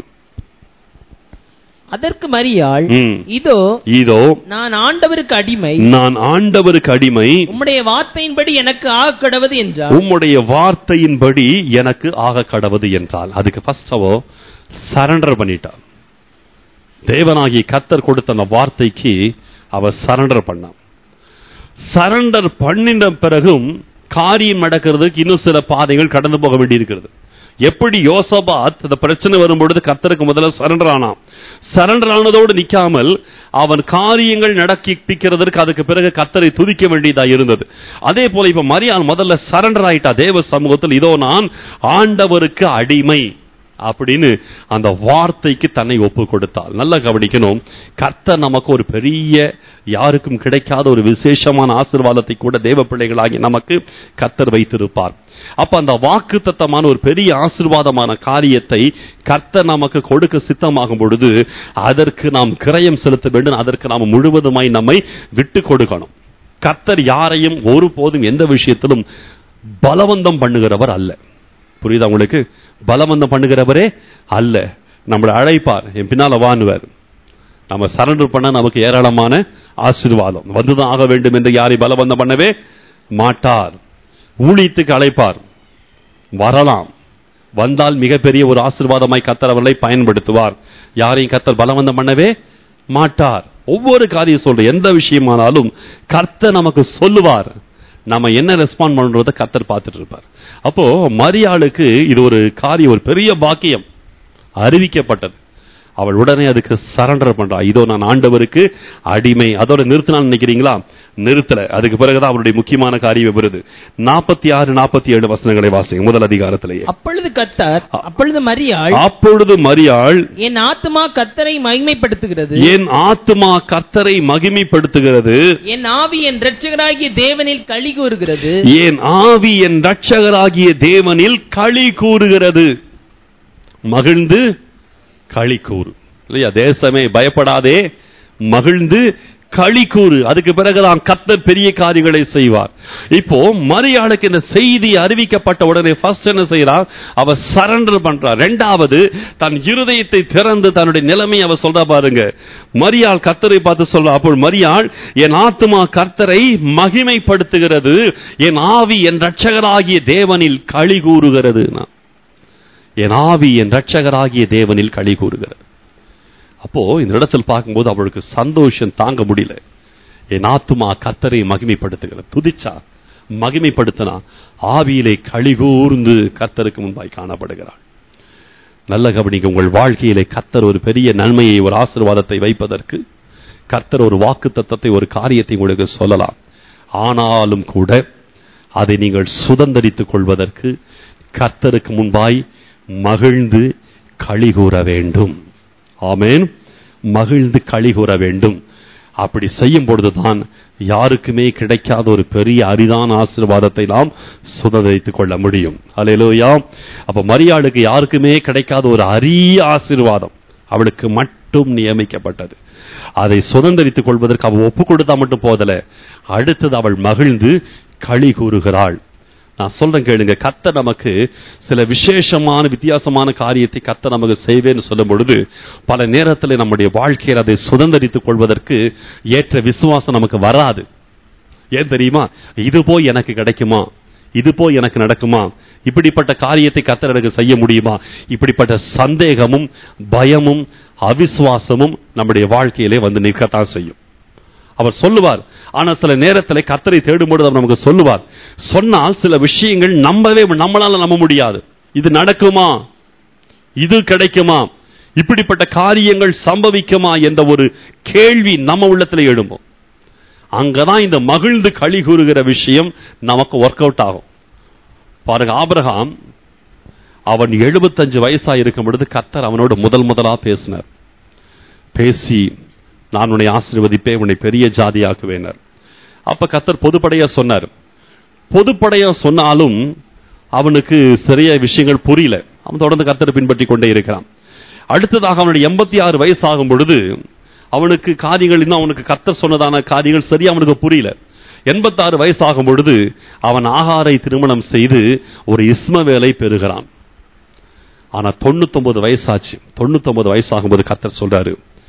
அதற்கு மரியாள் ம். இதோ இதோ நான் ஆண்டவருக்கு அடிமை நான் ஆண்டவருக்கு அடிமை உம்முடைய வார்த்தையின்படி எனக்கு ஆக கடவது என்றார் உம்முடைய வார்த்தையின்படி எனக்கு ஆக கடவது என்றால் அதுக்கு ஃபர்ஸ்ட் அவ சரண்டர் பண்ணிட்டான் தேவனாகி கத்தர் கொடுத்த அந்த வார்த்தைக்கு அவ சரண்டர் பண்ணான் சரண்டர் பண்ணின பிறகும் காரியம் நடக்கிறதுக்கு இன்னும் சில பாதைகள் கடந்து போக வேண்டியிருக்கிறது எப்படி யோசபாத் இந்த பிரச்சனை வரும்பொழுது கர்த்தருக்கு முதல்ல சரண்டர் ஆனான் சரண்டர் ஆனதோடு நிக்காமல் அவன் காரியங்கள் நடக்கிப்பிக்கிறதற்கு அதுக்கு பிறகு கர்த்தரை துதிக்க வேண்டியதா இருந்தது அதே போல இப்ப மரியாள் முதல்ல சரண்டர் ஆயிட்டா தேவ சமூகத்தில் இதோ நான் ஆண்டவருக்கு அடிமை அப்படின்னு அந்த வார்த்தைக்கு தன்னை ஒப்பு கொடுத்தாள் நல்லா கவனிக்கணும் கர்த்தர் நமக்கு ஒரு பெரிய யாருக்கும் கிடைக்காத ஒரு விசேஷமான ஆசீர்வாதத்தை கூட தேவ பிள்ளைகளாகி நமக்கு கர்த்தர் வைத்திருப்பார் அப்ப அந்த வாக்கு தத்தமான ஒரு பெரிய ஆசீர்வாதமான காரியத்தை கர்த்தர் நமக்கு கொடுக்க சித்தமாகும் பொழுது அதற்கு நாம் கிரயம் செலுத்த வேண்டும் அதற்கு நாம் முழுவதுமாய் நம்மை விட்டு கொடுக்கணும் கர்த்தர் யாரையும் ஒருபோதும் எந்த விஷயத்திலும் பலவந்தம் பண்ணுகிறவர் அல்ல புரியுதா உங்களுக்கு பலவந்தம் பண்ணுகிறவரே அல்ல நம்மளை அழைப்பார் என் பின்னால வானுவார் நம்ம சரண்டர் பண்ண நமக்கு ஏராளமான ஆசீர்வாதம் வந்துதான் ஆக வேண்டும் என்று யாரை பலவந்தம் பண்ணவே மாட்டார் ஊழியத்துக்கு அழைப்பார் வரலாம் வந்தால் மிகப்பெரிய ஒரு ஆசீர்வாதமாய் கத்தர் அவர்களை பயன்படுத்துவார் யாரையும் கத்தர் பலவந்தம் பண்ணவே மாட்டார் ஒவ்வொரு காரியம் சொல்ற எந்த விஷயமானாலும் கர்த்தர் நமக்கு சொல்லுவார் நம்ம என்ன ரெஸ்பாண்ட் பண்றத கர்த்தர் பார்த்துட்டு இருப்பார் அப்போ மரியாளுக்கு இது ஒரு காரியம் ஒரு பெரிய பாக்கியம் அறிவிக்கப்பட்டது அவள் உடனே அதுக்கு சரண்டர் பண்றா இதோ நான் ஆண்டவருக்கு அடிமை அதோட நிறுத்தினான்னு நினைக்கிறீங்களா நிறுத்தல அதுக்கு பிறகுதான் அவருடைய முக்கியமான காரியம் வருது நாற்பத்தி ஆறு நாற்பத்தி ஏழு வசனங்களை வாசிங்க முதல் அதிகாரத்திலேயே அப்பொழுது கர்த்தர் அப்பொழுது மரியாள் அப்பொழுது மரியாள் என் ஆத்துமா கர்த்தரை மகிமைப்படுத்துகிறது என் ஆத்துமா கர்த்தரை மகிமைப்படுத்துகிறது என் ஆவி என் இரட்சகராகிய தேவனில் களி கூறுகிறது என் ஆவி என் ரட்சகராகிய தேவனில் களி கூறுகிறது மகிழ்ந்து களி கூறு இல்லையா தேசமே பயப்படாதே மகிழ்ந்து களி கூறு அதுக்கு பிறகுதான் கத்தர் பெரிய காரியங்களை செய்வார் இப்போ மரியாளுக்கு இந்த செய்தி அறிவிக்கப்பட்ட உடனே ஃபர்ஸ்ட் என்ன செய்யறா அவ சரண்டர் பண்றா ரெண்டாவது தன் இருதயத்தை திறந்து தன்னுடைய நிலைமை அவ சொல்றா பாருங்க மரியாள் கர்த்தரை பார்த்து சொல்றா அப்போ மரியாள் என் ஆத்துமா கர்த்தரை மகிமைப்படுத்துகிறது என் ஆவி என் ரட்சகராகிய தேவனில் களி கூறுகிறது என் ஆவி என் ரட்சகராகிய தேவனில் களி கூறுகிறது அப்போ இந்த இடத்தில் பார்க்கும்போது அவளுக்கு சந்தோஷம் தாங்க முடியல என் ஆத்துமா கத்தரை மகிமைப்படுத்துகிறது துதிச்சா மகிமைப்படுத்தினா ஆவியிலே களிகூர்ந்து கர்த்தருக்கு முன்பாய் காணப்படுகிறாள் நல்ல கவனிக்க உங்கள் வாழ்க்கையிலே கர்த்தர் ஒரு பெரிய நன்மையை ஒரு ஆசீர்வாதத்தை வைப்பதற்கு கர்த்தர் ஒரு வாக்கு தத்தத்தை ஒரு காரியத்தை உங்களுக்கு சொல்லலாம் ஆனாலும் கூட அதை நீங்கள் சுதந்தரித்துக் கொள்வதற்கு கர்த்தருக்கு முன்பாய் மகிழ்ந்து களி கூற வேண்டும் ஆமேன் மகிழ்ந்து களி கூற வேண்டும் அப்படி செய்யும் பொழுதுதான் யாருக்குமே கிடைக்காத ஒரு பெரிய அரிதான ஆசீர்வாதத்தை நாம் சுதந்திரித்துக் கொள்ள முடியும் அலையிலோயா அப்ப மரியாளுக்கு யாருக்குமே கிடைக்காத ஒரு அரிய ஆசீர்வாதம் அவளுக்கு மட்டும் நியமிக்கப்பட்டது அதை சுதந்திரித்துக் கொள்வதற்கு அவள் ஒப்பு கொடுத்தா மட்டும் போதல அடுத்தது அவள் மகிழ்ந்து களி கூறுகிறாள் நான் சொல்றேன் கேளுங்க கத்த நமக்கு சில விசேஷமான வித்தியாசமான காரியத்தை கத்த நமக்கு செய்வேன்னு சொல்லும் பொழுது பல நேரத்தில் நம்முடைய வாழ்க்கையில் அதை சுதந்திரித்துக் கொள்வதற்கு ஏற்ற விசுவாசம் நமக்கு வராது ஏன் தெரியுமா இது போய் எனக்கு கிடைக்குமா இது போய் எனக்கு நடக்குமா இப்படிப்பட்ட காரியத்தை கத்தர் எனக்கு செய்ய முடியுமா இப்படிப்பட்ட சந்தேகமும் பயமும் அவிசுவாசமும் நம்முடைய வாழ்க்கையிலே வந்து நிற்கத்தான் செய்யும் அவர் சொல்லுவார் ஆனா சில நேரத்தில் கத்தரை தேடும்போது அவர் நமக்கு சொல்லுவார் சொன்னால் சில விஷயங்கள் நம்பவே நம்மளால நம்ப முடியாது இது நடக்குமா இது கிடைக்குமா இப்படிப்பட்ட காரியங்கள் சம்பவிக்குமா என்ற ஒரு கேள்வி நம்ம உள்ளத்துல எழும்பும் அங்கதான் இந்த மகிழ்ந்து களி கூறுகிற விஷயம் நமக்கு ஒர்க் அவுட் ஆகும் பாருங்க ஆபிரகாம் அவன் எழுபத்தஞ்சு வயசா இருக்கும் பொழுது கர்த்தர் அவனோடு முதல் முதலா பேசினார் பேசி நான் உன்னை ஆசீர்வதிப்பேன் உன்னை பெரிய ஜாதியாக்குவேனர் அப்ப கத்தர் பொதுப்படையா சொன்னார் பொதுப்படையா சொன்னாலும் அவனுக்கு சரியா விஷயங்கள் புரியல அவன் தொடர்ந்து கத்தரை பின்பற்றி கொண்டே இருக்கிறான் அடுத்ததாக அவனுடைய எண்பத்தி ஆறு வயசாகும் பொழுது அவனுக்கு காரியங்கள் இன்னும் அவனுக்கு கர்த்தர் சொன்னதான காரியங்கள் சரியா அவனுக்கு புரியல எண்பத்தாறு வயசாகும் பொழுது அவன் ஆகாரை திருமணம் செய்து ஒரு இஸ்மவேலை பெறுகிறான் ஆனா தொண்ணூத்தொன்பது வயசாச்சு தொண்ணூத்தொன்பது வயசாகும்போது கர்த்தர் சொல்றாரு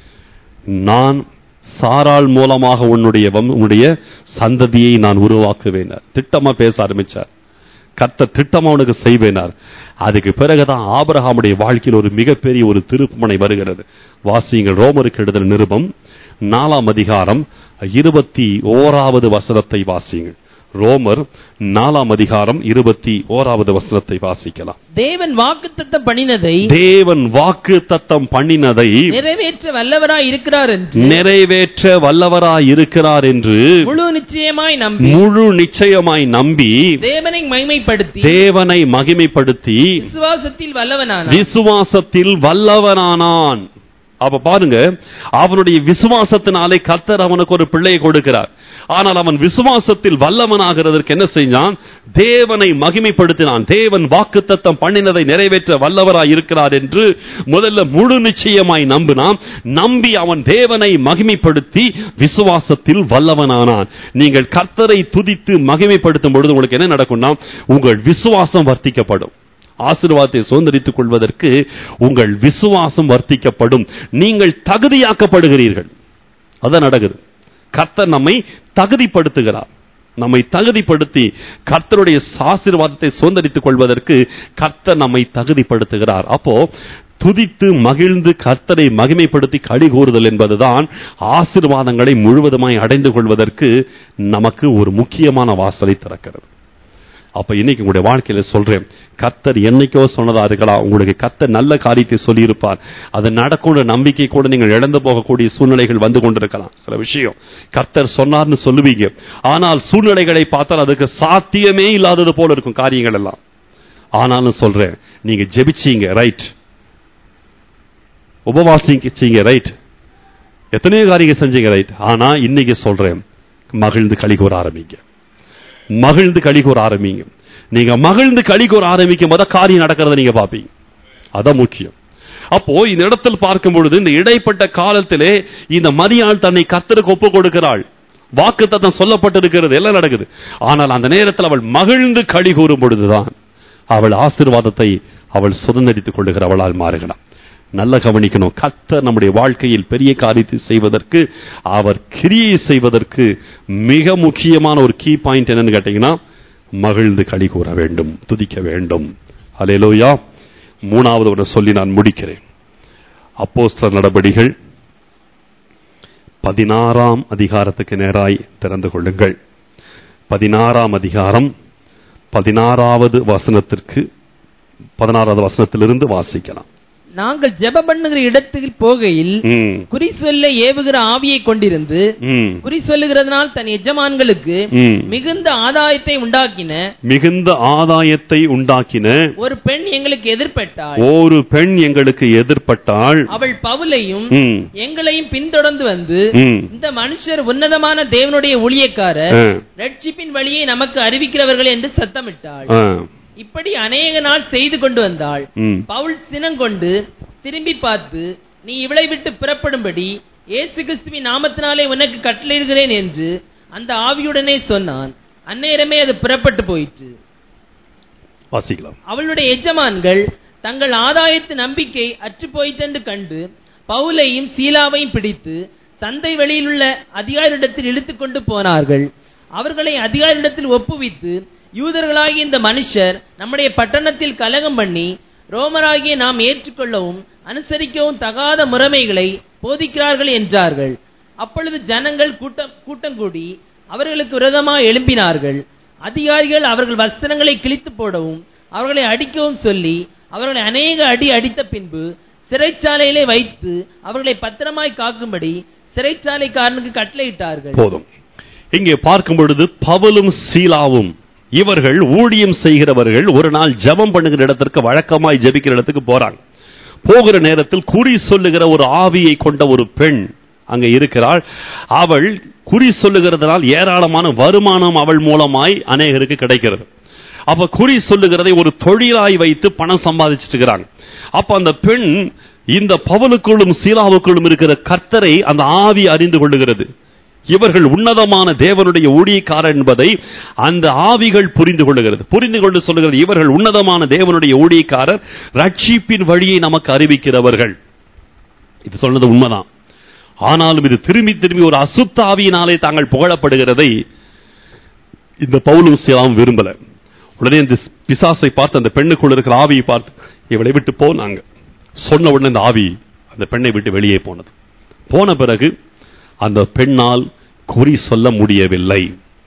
நான் சாராள் மூலமாக உன்னுடைய வம்- உன்னுடைய சந்ததியை நான் உருவாக்குவேன் திட்டமா பேச ஆரம்பிச்சார் கர்த்தர் திட்டமா உனக்கு செய்வேனார் அதுக்கு பிறகுதான் ஆபிரகாமுடைய வாழ்க்கையில் ஒரு மிகப்பெரிய ஒரு திருப்புமுனை வருகிறது வாசியுங்கள் ரோமருக்கு எழுதின நிருபம் நாலாம் அதிகாரம் இருபத்தி ஓராவது வசனத்தை வாசியுங்கள் ரோமர் நாலாம் அதிகாரம் இருபத்தி ஓராவது வசனத்தை வாசிக்கலாம் தேவன் வாக்குத்தத்தம் பண்ணினதை தேவன் வாக்கு தத்தம் பண்ணினதை நிறைவேற்ற வல்லவராய் இருக்கிறார் என்று நிறைவேற்ற வல்லவராய் இருக்கிறார் என்று முழு நிச்சயமாய் நம்பி முழு நிச்சயமாய் நம்பி தேவனை மகிமைப்படுத்தி தேவனை மகிமைப்படுத்தி விசுவாசத்தில் வல்லவனானார் விசுவாசத்தில் வல்லவனானான் அப்ப பாருங்க அவனுடைய விசுவாசத்தினாலே கர்த்தர் அவனுக்கு ஒரு பிள்ளையை கொடுக்கிறார் ஆனால் அவன் விசுவாசத்தில் வல்லவனாகிறதற்கு என்ன செஞ்சான் தேவனை மகிமைப்படுத்தினான் தேவன் வாக்குத்தத்தம் பண்ணினதை நிறைவேற்ற வல்லவராய் இருக்கிறார் என்று முதல்ல முழு நிச்சயமாய் நம்பினான் நம்பி அவன் தேவனை மகிமைப்படுத்தி விசுவாசத்தில் வல்லவனானான் நீங்கள் கர்த்தரை துதித்து மகிமைப்படுத்தும் பொழுது உங்களுக்கு என்ன நடக்கும்னா உங்கள் விசுவாசம் வர்த்திக்கப்படும் ஆசீர்வாதத்தை சுதந்திரித்துக் கொள்வதற்கு உங்கள் விசுவாசம் வர்த்திக்கப்படும் நீங்கள் தகுதியாக்கப்படுகிறீர்கள் அதான் நடக்குது கர்த்தர் நம்மை தகுதிப்படுத்துகிறார் நம்மை தகுதிப்படுத்தி கர்த்தருடைய ஆசீர்வாதத்தை சுதந்திரித்துக் கொள்வதற்கு கர்த்தர் நம்மை தகுதிப்படுத்துகிறார் அப்போ துதித்து மகிழ்ந்து கர்த்தரை மகிமைப்படுத்தி களி கூறுதல் என்பதுதான் ஆசீர்வாதங்களை முழுவதுமாய் அடைந்து கொள்வதற்கு நமக்கு ஒரு முக்கியமான வாசலை திறக்கிறது அப்ப இன்னைக்கு உங்களுடைய வாழ்க்கையில சொல்றேன் கர்த்தர் என்னைக்கோ சொன்னதா இருக்கலாம் உங்களுக்கு கர்த்தர் நல்ல காரியத்தை சொல்லியிருப்பார் அது நடக்கும்ன்ற நம்பிக்கை கூட நீங்கள் இழந்து போகக்கூடிய சூழ்நிலைகள் வந்து கொண்டிருக்கலாம் சில விஷயம் கர்த்தர் சொன்னார்னு சொல்லுவீங்க ஆனால் சூழ்நிலைகளை பார்த்தால் அதுக்கு சாத்தியமே இல்லாதது போல இருக்கும் காரியங்கள் எல்லாம் ஆனாலும் சொல்றேன் நீங்க ஜெபிச்சீங்க ரைட் உபவாசிச்சீங்க ரைட் எத்தனையோ காரியங்கள் செஞ்சீங்க ரைட் ஆனா இன்னைக்கு சொல்றேன் மகிழ்ந்து களி கூற ஆரம்பிங்க மகிழ்ந்து களி கூற ஆரம்பிங்க நீங்க மகிழ்ந்து களி கூற ஆரம்பிக்கும் போது காரியம் நடக்கிறத நீங்க பாப்பீங்க அதான் முக்கியம் அப்போ இந்த இடத்தில் பார்க்கும் பொழுது இந்த இடைப்பட்ட காலத்திலே இந்த மரியாள் தன்னை கர்த்தருக்கு ஒப்பு கொடுக்கிறாள் வாக்கு தத்தம் சொல்லப்பட்டிருக்கிறது எல்லாம் நடக்குது ஆனால் அந்த நேரத்தில் அவள் மகிழ்ந்து களி கூறும் பொழுதுதான் அவள் ஆசீர்வாதத்தை அவள் சுதந்திரித்துக் கொள்ளுகிறவளால் மாறுகிறாள் நல்ல கவனிக்கணும் கர்த்தர் நம்முடைய வாழ்க்கையில் பெரிய காரியத்தை செய்வதற்கு அவர் கிரியை செய்வதற்கு மிக முக்கியமான ஒரு கீ பாயிண்ட் என்னன்னு கேட்டீங்கன்னா மகிழ்ந்து களி கூற வேண்டும் துதிக்க வேண்டும் அலையலோயா மூணாவது ஒன்று சொல்லி நான் முடிக்கிறேன் அப்போஸ்தலர் நடபடிகள் பதினாறாம் அதிகாரத்துக்கு நேராய் திறந்து கொள்ளுங்கள் பதினாறாம் அதிகாரம் பதினாறாவது வசனத்திற்கு பதினாறாவது வசனத்திலிருந்து வாசிக்கலாம் நாங்கள் ஜெபம் பண்ணுகிற இடத்தில் போகையில் ம், குறி சொல்ல ஏவுகிற ஆவியை கொண்டிருந்து ம், குறி சொல்லுகிறதுனால் தன் எஜமான்களுக்கு ம். மிகுந்த ஆதாயத்தை உண்டாக்கின மிகுந்த ஆதாயத்தை உண்டாக்கின ஒரு பெண் எங்களுக்கு எதிர்பட்டாள் ஒரு பெண் எங்களுக்கு எதிர்ப்பட்டாள் அவள் பவுலையும் ம், எங்களையும் பின்தொடர்ந்து வந்து ம், இந்த மனுஷர் உன்னதமான தேவனுடைய ஊழியக்காரர் ஆ, ரட்சிப்பின் வழியை நமக்கு அறிவிக்கிறவர்கள் என்று சத்தமிட்டாள் ஆ, இப்படி அநேக நாள் செய்து கொண்டு வந்தாள் ம். பவுல் சினங்கொண்டு திரும்பி பார்த்து நீ இவளை விட்டு புறப்படும்படி இயேசு கிறிஸ்துவின் நாமத்தினாலே உனக்கு கட்டளையிடுகிறேன் என்று அந்த ஆவியுடனே சொன்னான் அந்நேரமே அது புறப்பட்டு போயிற்று வாசிக்கலாம் அவளுடைய எஜமான்கள் தங்கள் ஆதாயத்து நம்பிக்கை அற்று போயிற்றென்று கண்டு பவுலையும் சீலாவையும் பிடித்து சந்தை வெளியிலுள்ள அதிகாரிடத்தில் இழுத்துக் கொண்டு போனார்கள் அவர்களை அதிகாரிடத்தில் ஒப்புவித்து யூதர்களாகிய இந்த மனுஷர் நம்முடைய பட்டணத்தில் கலகம் பண்ணி ரோமராகிய நாம் ஏற்றுக்கொள்ளவும் அனுசரிக்கவும் தகாத முறைமைகளை போதிக்கிறார்கள் என்றார்கள் அப்பொழுது ஜனங்கள் கூட்டம் கூட்டம் கூடி அவர்களுக்கு விரோதமாக எழும்பினார்கள் அதிகாரிகள் அவர்கள் வஸ்திரங்களை கிழித்து போடவும் அவர்களை அடிக்கவும் சொல்லி அவர்களை அநேக அடி அடித்த பின்பு சிறைச்சாலையிலே வைத்து அவர்களை பத்திரமாய் காக்கும்படி சிறைச்சாலைக்காரனுக்கு கட்டளையிட்டார்கள் போதும் இங்கே பார்க்கும் பொழுது பவுலும் சீலாவும் இவர்கள் ஊழியம் செய்கிறவர்கள் ஒரு நாள் ஜெபம் பண்ணுகிற இடத்திற்கு வழக்கமாய் ஜெபிக்கிற இடத்துக்கு போறாங்க போகிற நேரத்தில் குறி சொல்லுகிற ஒரு ஆவியை கொண்ட ஒரு பெண் அங்க இருக்கிறாள் அவள் குறி சொல்லுகிறதுனால் ஏராளமான வருமானம் அவள் மூலமாய் அநேகருக்கு கிடைக்கிறது அப்ப குறி சொல்லுகிறதை ஒரு தொழிலாய் வைத்து பணம் சம்பாதிச்சிட்டு இருக்கிறாங்க அப்ப அந்த பெண் இந்த பவுலுக்குள்ளும் சீலாவுக்குள்ளும் இருக்கிற கர்த்தரை அந்த ஆவி அறிந்து கொள்ளுகிறது இவர்கள் உன்னதமான தேவனுடைய ஊழியக்காரர் என்பதை அந்த ஆவிகள் புரிந்து கொள்ளுகிறது புரிந்து கொண்டு சொல்லுகிறது இவர்கள் உன்னதமான தேவனுடைய ஊழியக்காரர் ரட்சிப்பின் வழியை நமக்கு அறிவிக்கிறவர்கள் இது சொன்னது உண்மைதான் ஆனாலும் இது திரும்பி திரும்பி ஒரு அசுத்த ஆவியினாலே தாங்கள் புகழப்படுகிறதை இந்த பவுலும் சீலாவும் விரும்பல உடனே இந்த பிசாசை பார்த்து அந்த பெண்ணுக்குள்ள இருக்கிற ஆவியை பார்த்து இவளை விட்டு போனாங்க சொன்ன உடனே இந்த ஆவி அந்த பெண்ணை விட்டு வெளியே போனது போன பிறகு அந்த பெண்ணால் குறி சொல்ல முடியவில்லை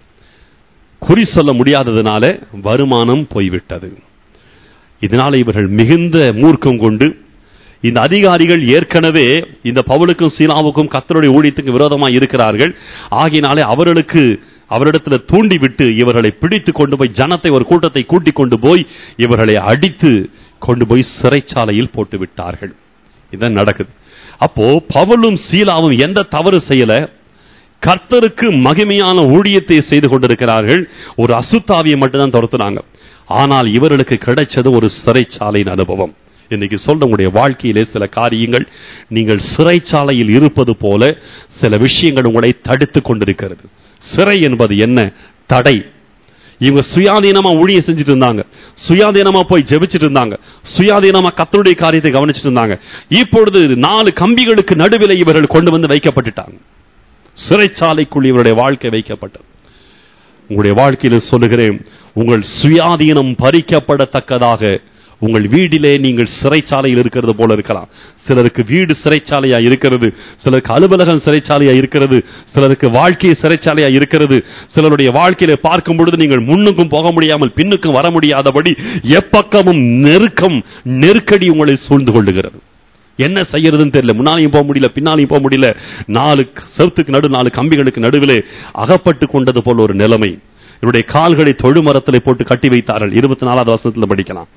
குறி சொல்ல முடியாததுனால வருமானம் போய்விட்டது இதனால இவர்கள் மிகுந்த மூர்க்கம் கொண்டு இந்த அதிகாரிகள் ஏற்கனவே இந்த பவுலுக்கும் சீலாவுக்கும் கத்தருடைய ஊழியத்துக்கு விரோதமாக இருக்கிறார்கள் ஆகினாலே அவர்களுக்கு அவரிடத்துல தூண்டி விட்டு இவர்களை பிடித்து கொண்டு போய் ஜனத்தை ஒரு கூட்டத்தை கூட்டிக் கொண்டு போய் இவர்களை அடித்து கொண்டு போய் சிறைச்சாலையில் போட்டு விட்டார்கள் இதான் நடக்குது அப்போ பவுலும் சீலாவும் எந்த தவறு செய்யல கர்த்தருக்கு மகிமையான ஊழியத்தை செய்து கொண்டிருக்கிறார்கள் ஒரு அசுத்தாவியை மட்டும்தான் துரத்துனாங்க ஆனால் இவர்களுக்கு கிடைச்சது ஒரு சிறைச்சாலையின் அனுபவம் இன்னைக்கு சொல்ற உங்களுடைய வாழ்க்கையிலே சில காரியங்கள் நீங்கள் சிறைச்சாலையில் இருப்பது போல சில விஷயங்கள் உங்களை தடுத்து கொண்டிருக்கிறது சிறை என்பது என்ன தடை இவங்க சுயாதீனமா ஊழியம் செஞ்சுட்டு இருந்தாங்க சுயாதீனமா போய் ஜெபிச்சிட்டு இருந்தாங்க சுயாதீனமா கத்தருடைய காரியத்தை கவனிச்சிட்டு இருந்தாங்க இப்பொழுது நாலு கம்பிகளுக்கு நடுவில் இவர்கள் கொண்டு வந்து வைக்கப்பட்டுட்டாங்க சிறைச்சாலைக்குள் இவருடைய வாழ்க்கை வைக்கப்பட்டது உங்களுடைய வாழ்க்கையில் சொல்லுகிறேன் உங்கள் சுயாதீனம் பறிக்கப்படத்தக்கதாக உங்கள் வீட்டிலே நீங்கள் சிறைச்சாலையில் இருக்கிறது போல இருக்கலாம் சிலருக்கு வீடு சிறைச்சாலையா இருக்கிறது சிலருக்கு அலுவலகம் சிறைச்சாலையா இருக்கிறது சிலருக்கு வாழ்க்கை சிறைச்சாலையா இருக்கிறது சிலருடைய வாழ்க்கையில பார்க்கும் பொழுது நீங்கள் முன்னுக்கும் போக முடியாமல் பின்னுக்கும் வர முடியாதபடி எப்பக்கமும் நெருக்கம் நெருக்கடி உங்களை சூழ்ந்து கொள்ளுகிறது என்ன செய்யறதுன்னு தெரியல முன்னாலையும் போக முடியல பின்னாலையும் போக முடியல நாலு செவத்துக்கு நடு நாலு கம்பிகளுக்கு நடுவிலே அகப்பட்டு கொண்டது போல ஒரு நிலைமை இவருடைய கால்களை தொழுமரத்திலே போட்டு கட்டி வைத்தார்கள் இருபத்தி நாலாவது வருஷத்துல படிக்கலாம்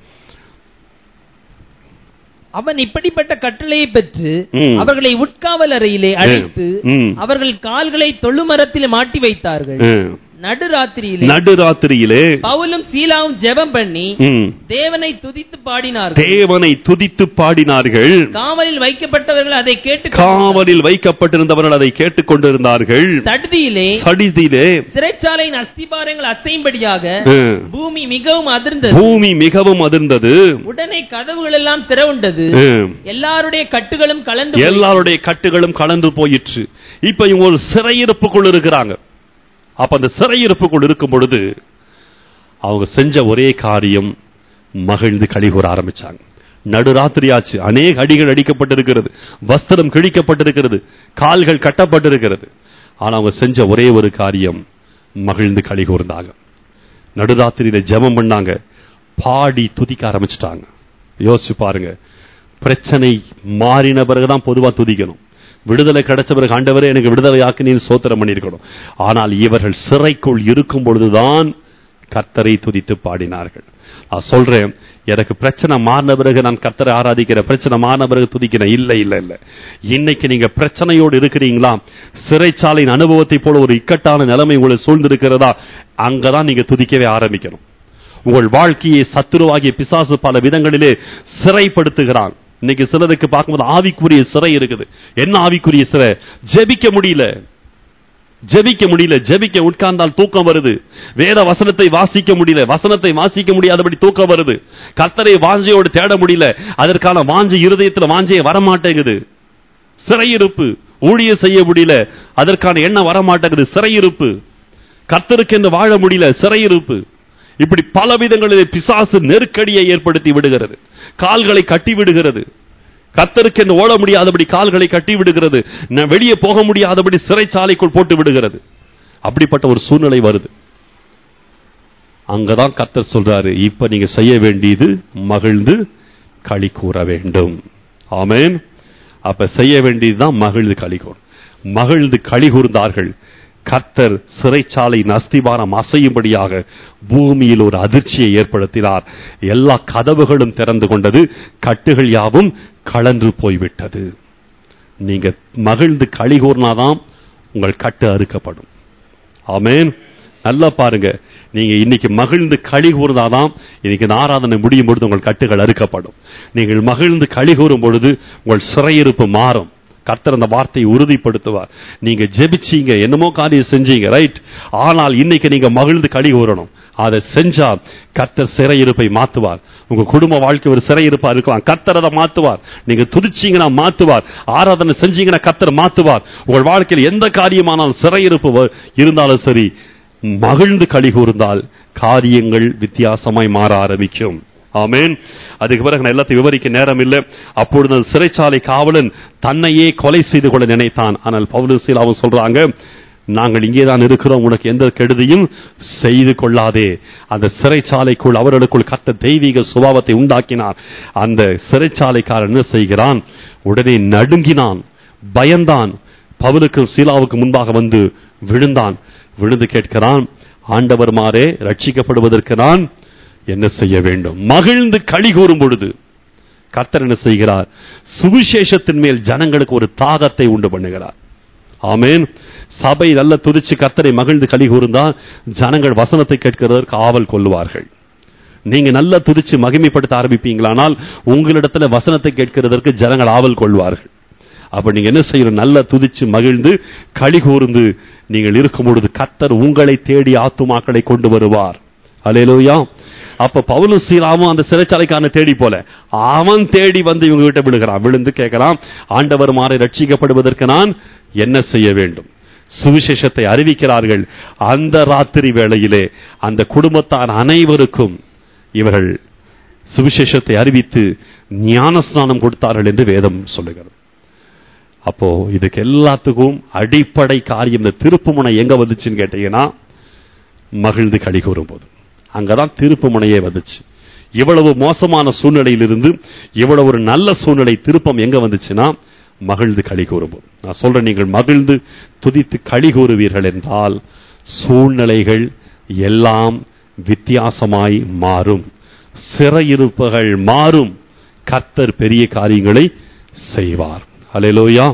அவன் இப்படிப்பட்ட கட்டளையை பெற்று ம். அவர்களை உட்காவல் அறையிலே அழைத்து ம். அவர்கள் கால்களை தொழுமரத்தில் மாட்டி வைத்தார்கள் ம். நடுராத்திரியிலே நடுராத்திரியிலே பவுலும் சீலாவும் ஜெபம் பண்ணி ம், தேவனை துதித்து பாடினார்கள் தேவனை துதித்து பாடினார்கள் காவலில் வைக்கப்பட்டவர்கள் அதை கேட்டு காவலில் வைக்கப்பட்டிருந்தவர்கள் அதை கேட்டுக் கொண்டிருந்தார்கள் சடுதியிலே சடிதிலே சிறைச்சாலையின் அஸ்திபாரங்கள் அசையும்படியாக ம், பூமி மிகவும் அதிர்ந்தது பூமி மிகவும் அதிர்ந்தது உடனே கதவுகள் எல்லாம் திறவுண்டது ம், எல்லாருடைய கட்டுகளும் கலந்து போயின. எல்லாருடைய கட்டுகளும் கலந்து போயிற்று இப்ப இவங்க ஒரு சிறையிருப்புக்குள் இருக்கிறாங்க அப்ப அந்த சிறையிருப்புக்குள் இருக்கும் பொழுது அவங்க செஞ்ச ஒரே காரியம் மகிழ்ந்து கழிகூற ஆரம்பிச்சாங்க நடுராத்திரி ஆச்சு அநேக அடிகள் அடிக்கப்பட்டிருக்கிறது வஸ்திரம் கிழிக்கப்பட்டிருக்கிறது கால்கள் கட்டப்பட்டிருக்கிறது ஆனா அவங்க செஞ்ச ஒரே ஒரு காரியம் மகிழ்ந்து கழிகூர்ந்தாங்க நடுராத்திரியில ஜெபம் பண்ணாங்க பாடி துதிக்க ஆரம்பிச்சிட்டாங்க யோசிச்சு பாருங்க பிரச்சனை மாறின பிறகுதான் பொதுவா துதிக்கணும் விடுதலை கிடைச்ச பிறகு ஆண்டவரே எனக்கு விடுதலை ஆக்கினீன்னு சோத்திரம் பண்ணியிருக்கணும் ஆனால் இவர்கள் சிறைக்குள் இருக்கும் பொழுதுதான் கர்த்தரை துதித்து பாடினார்கள் நான் சொல்றேன் எனக்கு பிரச்சனை மாறின பிறகு நான் கர்த்தரை ஆராதிக்கிறேன் பிரச்சனை மாறின பிறகு துதிக்கிறேன் இல்ல இல்ல இல்ல இன்னைக்கு நீங்க பிரச்சனையோடு இருக்கிறீங்களா சிறைச்சாலையின் அனுபவத்தை போல ஒரு இக்கட்டான நிலைமை உங்களை சூழ்ந்திருக்கிறதா அங்கதான் நீங்க துதிக்கவே ஆரம்பிக்கணும் உங்கள் வாழ்க்கையை சத்துருவாகிய பிசாசு பல விதங்களிலே சிறைப்படுத்துகிறான் இன்னைக்கு சிலருக்கு பார்க்கும்போது ஆவிக்குரிய சிறை இருக்குது என்ன ஆவிக்குரிய சிறை ஜெபிக்க முடியல ஜெபிக்க முடியல ஜெபிக்க உட்கார்ந்தால் தூக்கம் வருது வேற வசனத்தை வாசிக்க முடியல வசனத்தை வாசிக்க முடியாதபடி தூக்கம் வருது கர்த்தரை வாஞ்சையோடு தேட முடியல அதற்கான வாஞ்சை இருதயத்துல வாஞ்சையை வரமாட்டேங்குது சிறையிருப்பு ஊழியம் செய்ய முடியல அதற்கான எண்ணம் வரமாட்டேங்குது சிறையிருப்பு கர்த்தருக்கு என்று வாழ முடியல சிறையிருப்பு இப்படி பல விதங்களிலே பிசாசு நெருக்கடியை ஏற்படுத்தி விடுகிறது கால்களை கட்டி விடுகிறது கர்த்தருக்கு என்று ஓட முடியாதபடி கால்களை கட்டி விடுகிறது ந- வெளியே போக முடியாதபடி சிறைச்சாலைக்குள் போட்டு விடுகிறது அப்படிப்பட்ட ஒரு சூழ்நிலை வருது அங்கதான் கர்த்தர் சொல்றாரு இப்ப நீங்க செய்ய வேண்டியது மகிழ்ந்து களி கூற வேண்டும் ஆமென் அப்ப செய்ய வேண்டியதுதான் மகிழ்ந்து களி கூற மகிழ்ந்து களி கூர்ந்தார்கள் கர்த்தர் சிறைச்சாலையின் அஸ்திபாரம் அசையும்படியாக பூமியில் ஒரு அதிர்ச்சியை ஏற்படுத்தினார் எல்லா கதவுகளும் திறந்து கொண்டது கட்டுகள் யாவும் கலன்று போய்விட்டது நீங்க மகிழ்ந்து களி கூர்னாதான் உங்கள் கட்டு அறுக்கப்படும் ஆமென் நல்லா பாருங்க நீங்க இன்னைக்கு மகிழ்ந்து களி கூர்ந்தாதான் இன்னைக்கு இந்த ஆராதனை முடியும் பொழுது உங்கள் கட்டுகள் அறுக்கப்படும் நீங்கள் மகிழ்ந்து களி கூறும் பொழுது உங்கள் சிறையிருப்பு மாறும் கர்த்தர் அந்த வார்த்தையை உறுதிப்படுத்துவார் நீங்க ஜெபிச்சீங்க என்னமோ காரியம் செஞ்சீங்க ரைட் ஆனால் இன்னைக்கு நீங்க மகிழ்ந்து களி கூறணும் அதை செஞ்சா கர்த்தர் சிறையிருப்பை மாத்துவார் உங்க குடும்ப வாழ்க்கை ஒரு சிறையிருப்பா இருக்கலாம் கர்த்தர் அதை மாத்துவார் நீங்க துதிச்சீங்கன்னா மாத்துவார் ஆராதனை செஞ்சீங்கன்னா கர்த்தர் மாத்துவார் உங்கள் வாழ்க்கையில் எந்த காரியமானாலும் சிறையிருப்பு வ- இருந்தாலும் சரி மகிழ்ந்து களி கூர்ந்தால் காரியங்கள் வித்தியாசமாய் மாற ஆரம்பிக்கும் ஆமென் அதுக்கு பிறகு நான் எல்லாத்தையும் விவரிக்க நேரம் இல்லை அப்பொழுது அந்த சிறைச்சாலை காவலன் தன்னையே கொலை செய்து கொள்ள நினைத்தான் ஆனால் பவுலசீலாவும் சொல்றாங்க நாங்கள் இங்கே தான் இருக்கிறோம் உனக்கு எந்த கெடுதியும் செய்து கொள்ளாதே அந்த சிறைச்சாலைக்குள் அவர்களுக்குள் கத்த தெய்வீக சுபாவத்தை உண்டாக்கினார் அந்த சிறைச்சாலைக்காரன் என்ன செய்கிறான் உடனே நடுங்கினான் பயந்தான் பவுலுக்கும் சீலாவுக்கு முன்பாக வந்து விழுந்தான் விழுந்து கேட்கிறான் ஆண்டவர் மாறே ரட்சிக்கப்படுவதற்கு நான் என்ன செய்ய வேண்டும் மகிழ்ந்து களி கூறும் பொழுது கர்த்தர் என்ன செய்கிறார் சுவிசேஷத்தின் மேல் ஜனங்களுக்கு ஒரு தாகத்தை உண்டு பண்ணுகிறார் ஆமென் சபை நல்ல துதிச்சு கர்த்தரை மகிழ்ந்து களி கூர்ந்தா ஜனங்கள் வசனத்தை கேட்கிறதற்கு ஆவல் கொள்வார்கள் நீங்க நல்லா துதிச்சு மகிமைப்படுத்த ஆரம்பிப்பீங்களானால் உங்களிடத்துல வசனத்தை கேட்கிறதற்கு ஜனங்கள் ஆவல் கொள்வார்கள் அப்ப நீங்க என்ன செய்யணும் நல்லா துதிச்சு மகிழ்ந்து களி கூர்ந்து நீங்கள் இருக்கும் பொழுது கர்த்தர் உங்களை தேடி ஆத்துமாக்களை கொண்டு வருவார் அலேலூயா அப்ப பவுலும் சீலாவும் அந்த சிறைச்சாலைக்காரனை தேடி போல அவன் தேடி வந்து இவங்க கிட்ட விழுகிறான் விழுந்து கேட்கலாம் ஆண்டவர் மாறை ரட்சிக்கப்படுவதற்கு நான் என்ன செய்ய வேண்டும் சுவிசேஷத்தை அறிவிக்கிறார்கள் அந்த ராத்திரி வேளையிலே அந்த குடும்பத்தார் அனைவருக்கும் இவர்கள் சுவிசேஷத்தை அறிவித்து ஞானஸ்நானம் கொடுத்தார்கள் என்று வேதம் சொல்லுகிறது அப்போ இதுக்கு எல்லாத்துக்கும் அடிப்படை காரியம் இந்த திருப்புமுனை எங்க வந்துச்சுன்னு கேட்டீங்கன்னா மகிழ்ந்து களி கூறும்போது அங்கதான் திருப்புமுனையே வந்துச்சு இவ்வளவு மோசமான சூழ்நிலையிலிருந்து இவ்வளவு ஒரு நல்ல சூழ்நிலை திருப்பம் எங்க வந்துச்சுன்னா மகிழ்ந்து களி கூறும்போது நான் சொல்றேன் நீங்கள் மகிழ்ந்து துதித்து களி கூறுவீர்கள் என்றால் சூழ்நிலைகள் எல்லாம் வித்தியாசமாய் மாறும் சிறையிருப்புகள் மாறும் கர்த்தர் பெரிய காரியங்களை செய்வார் ஹalleluya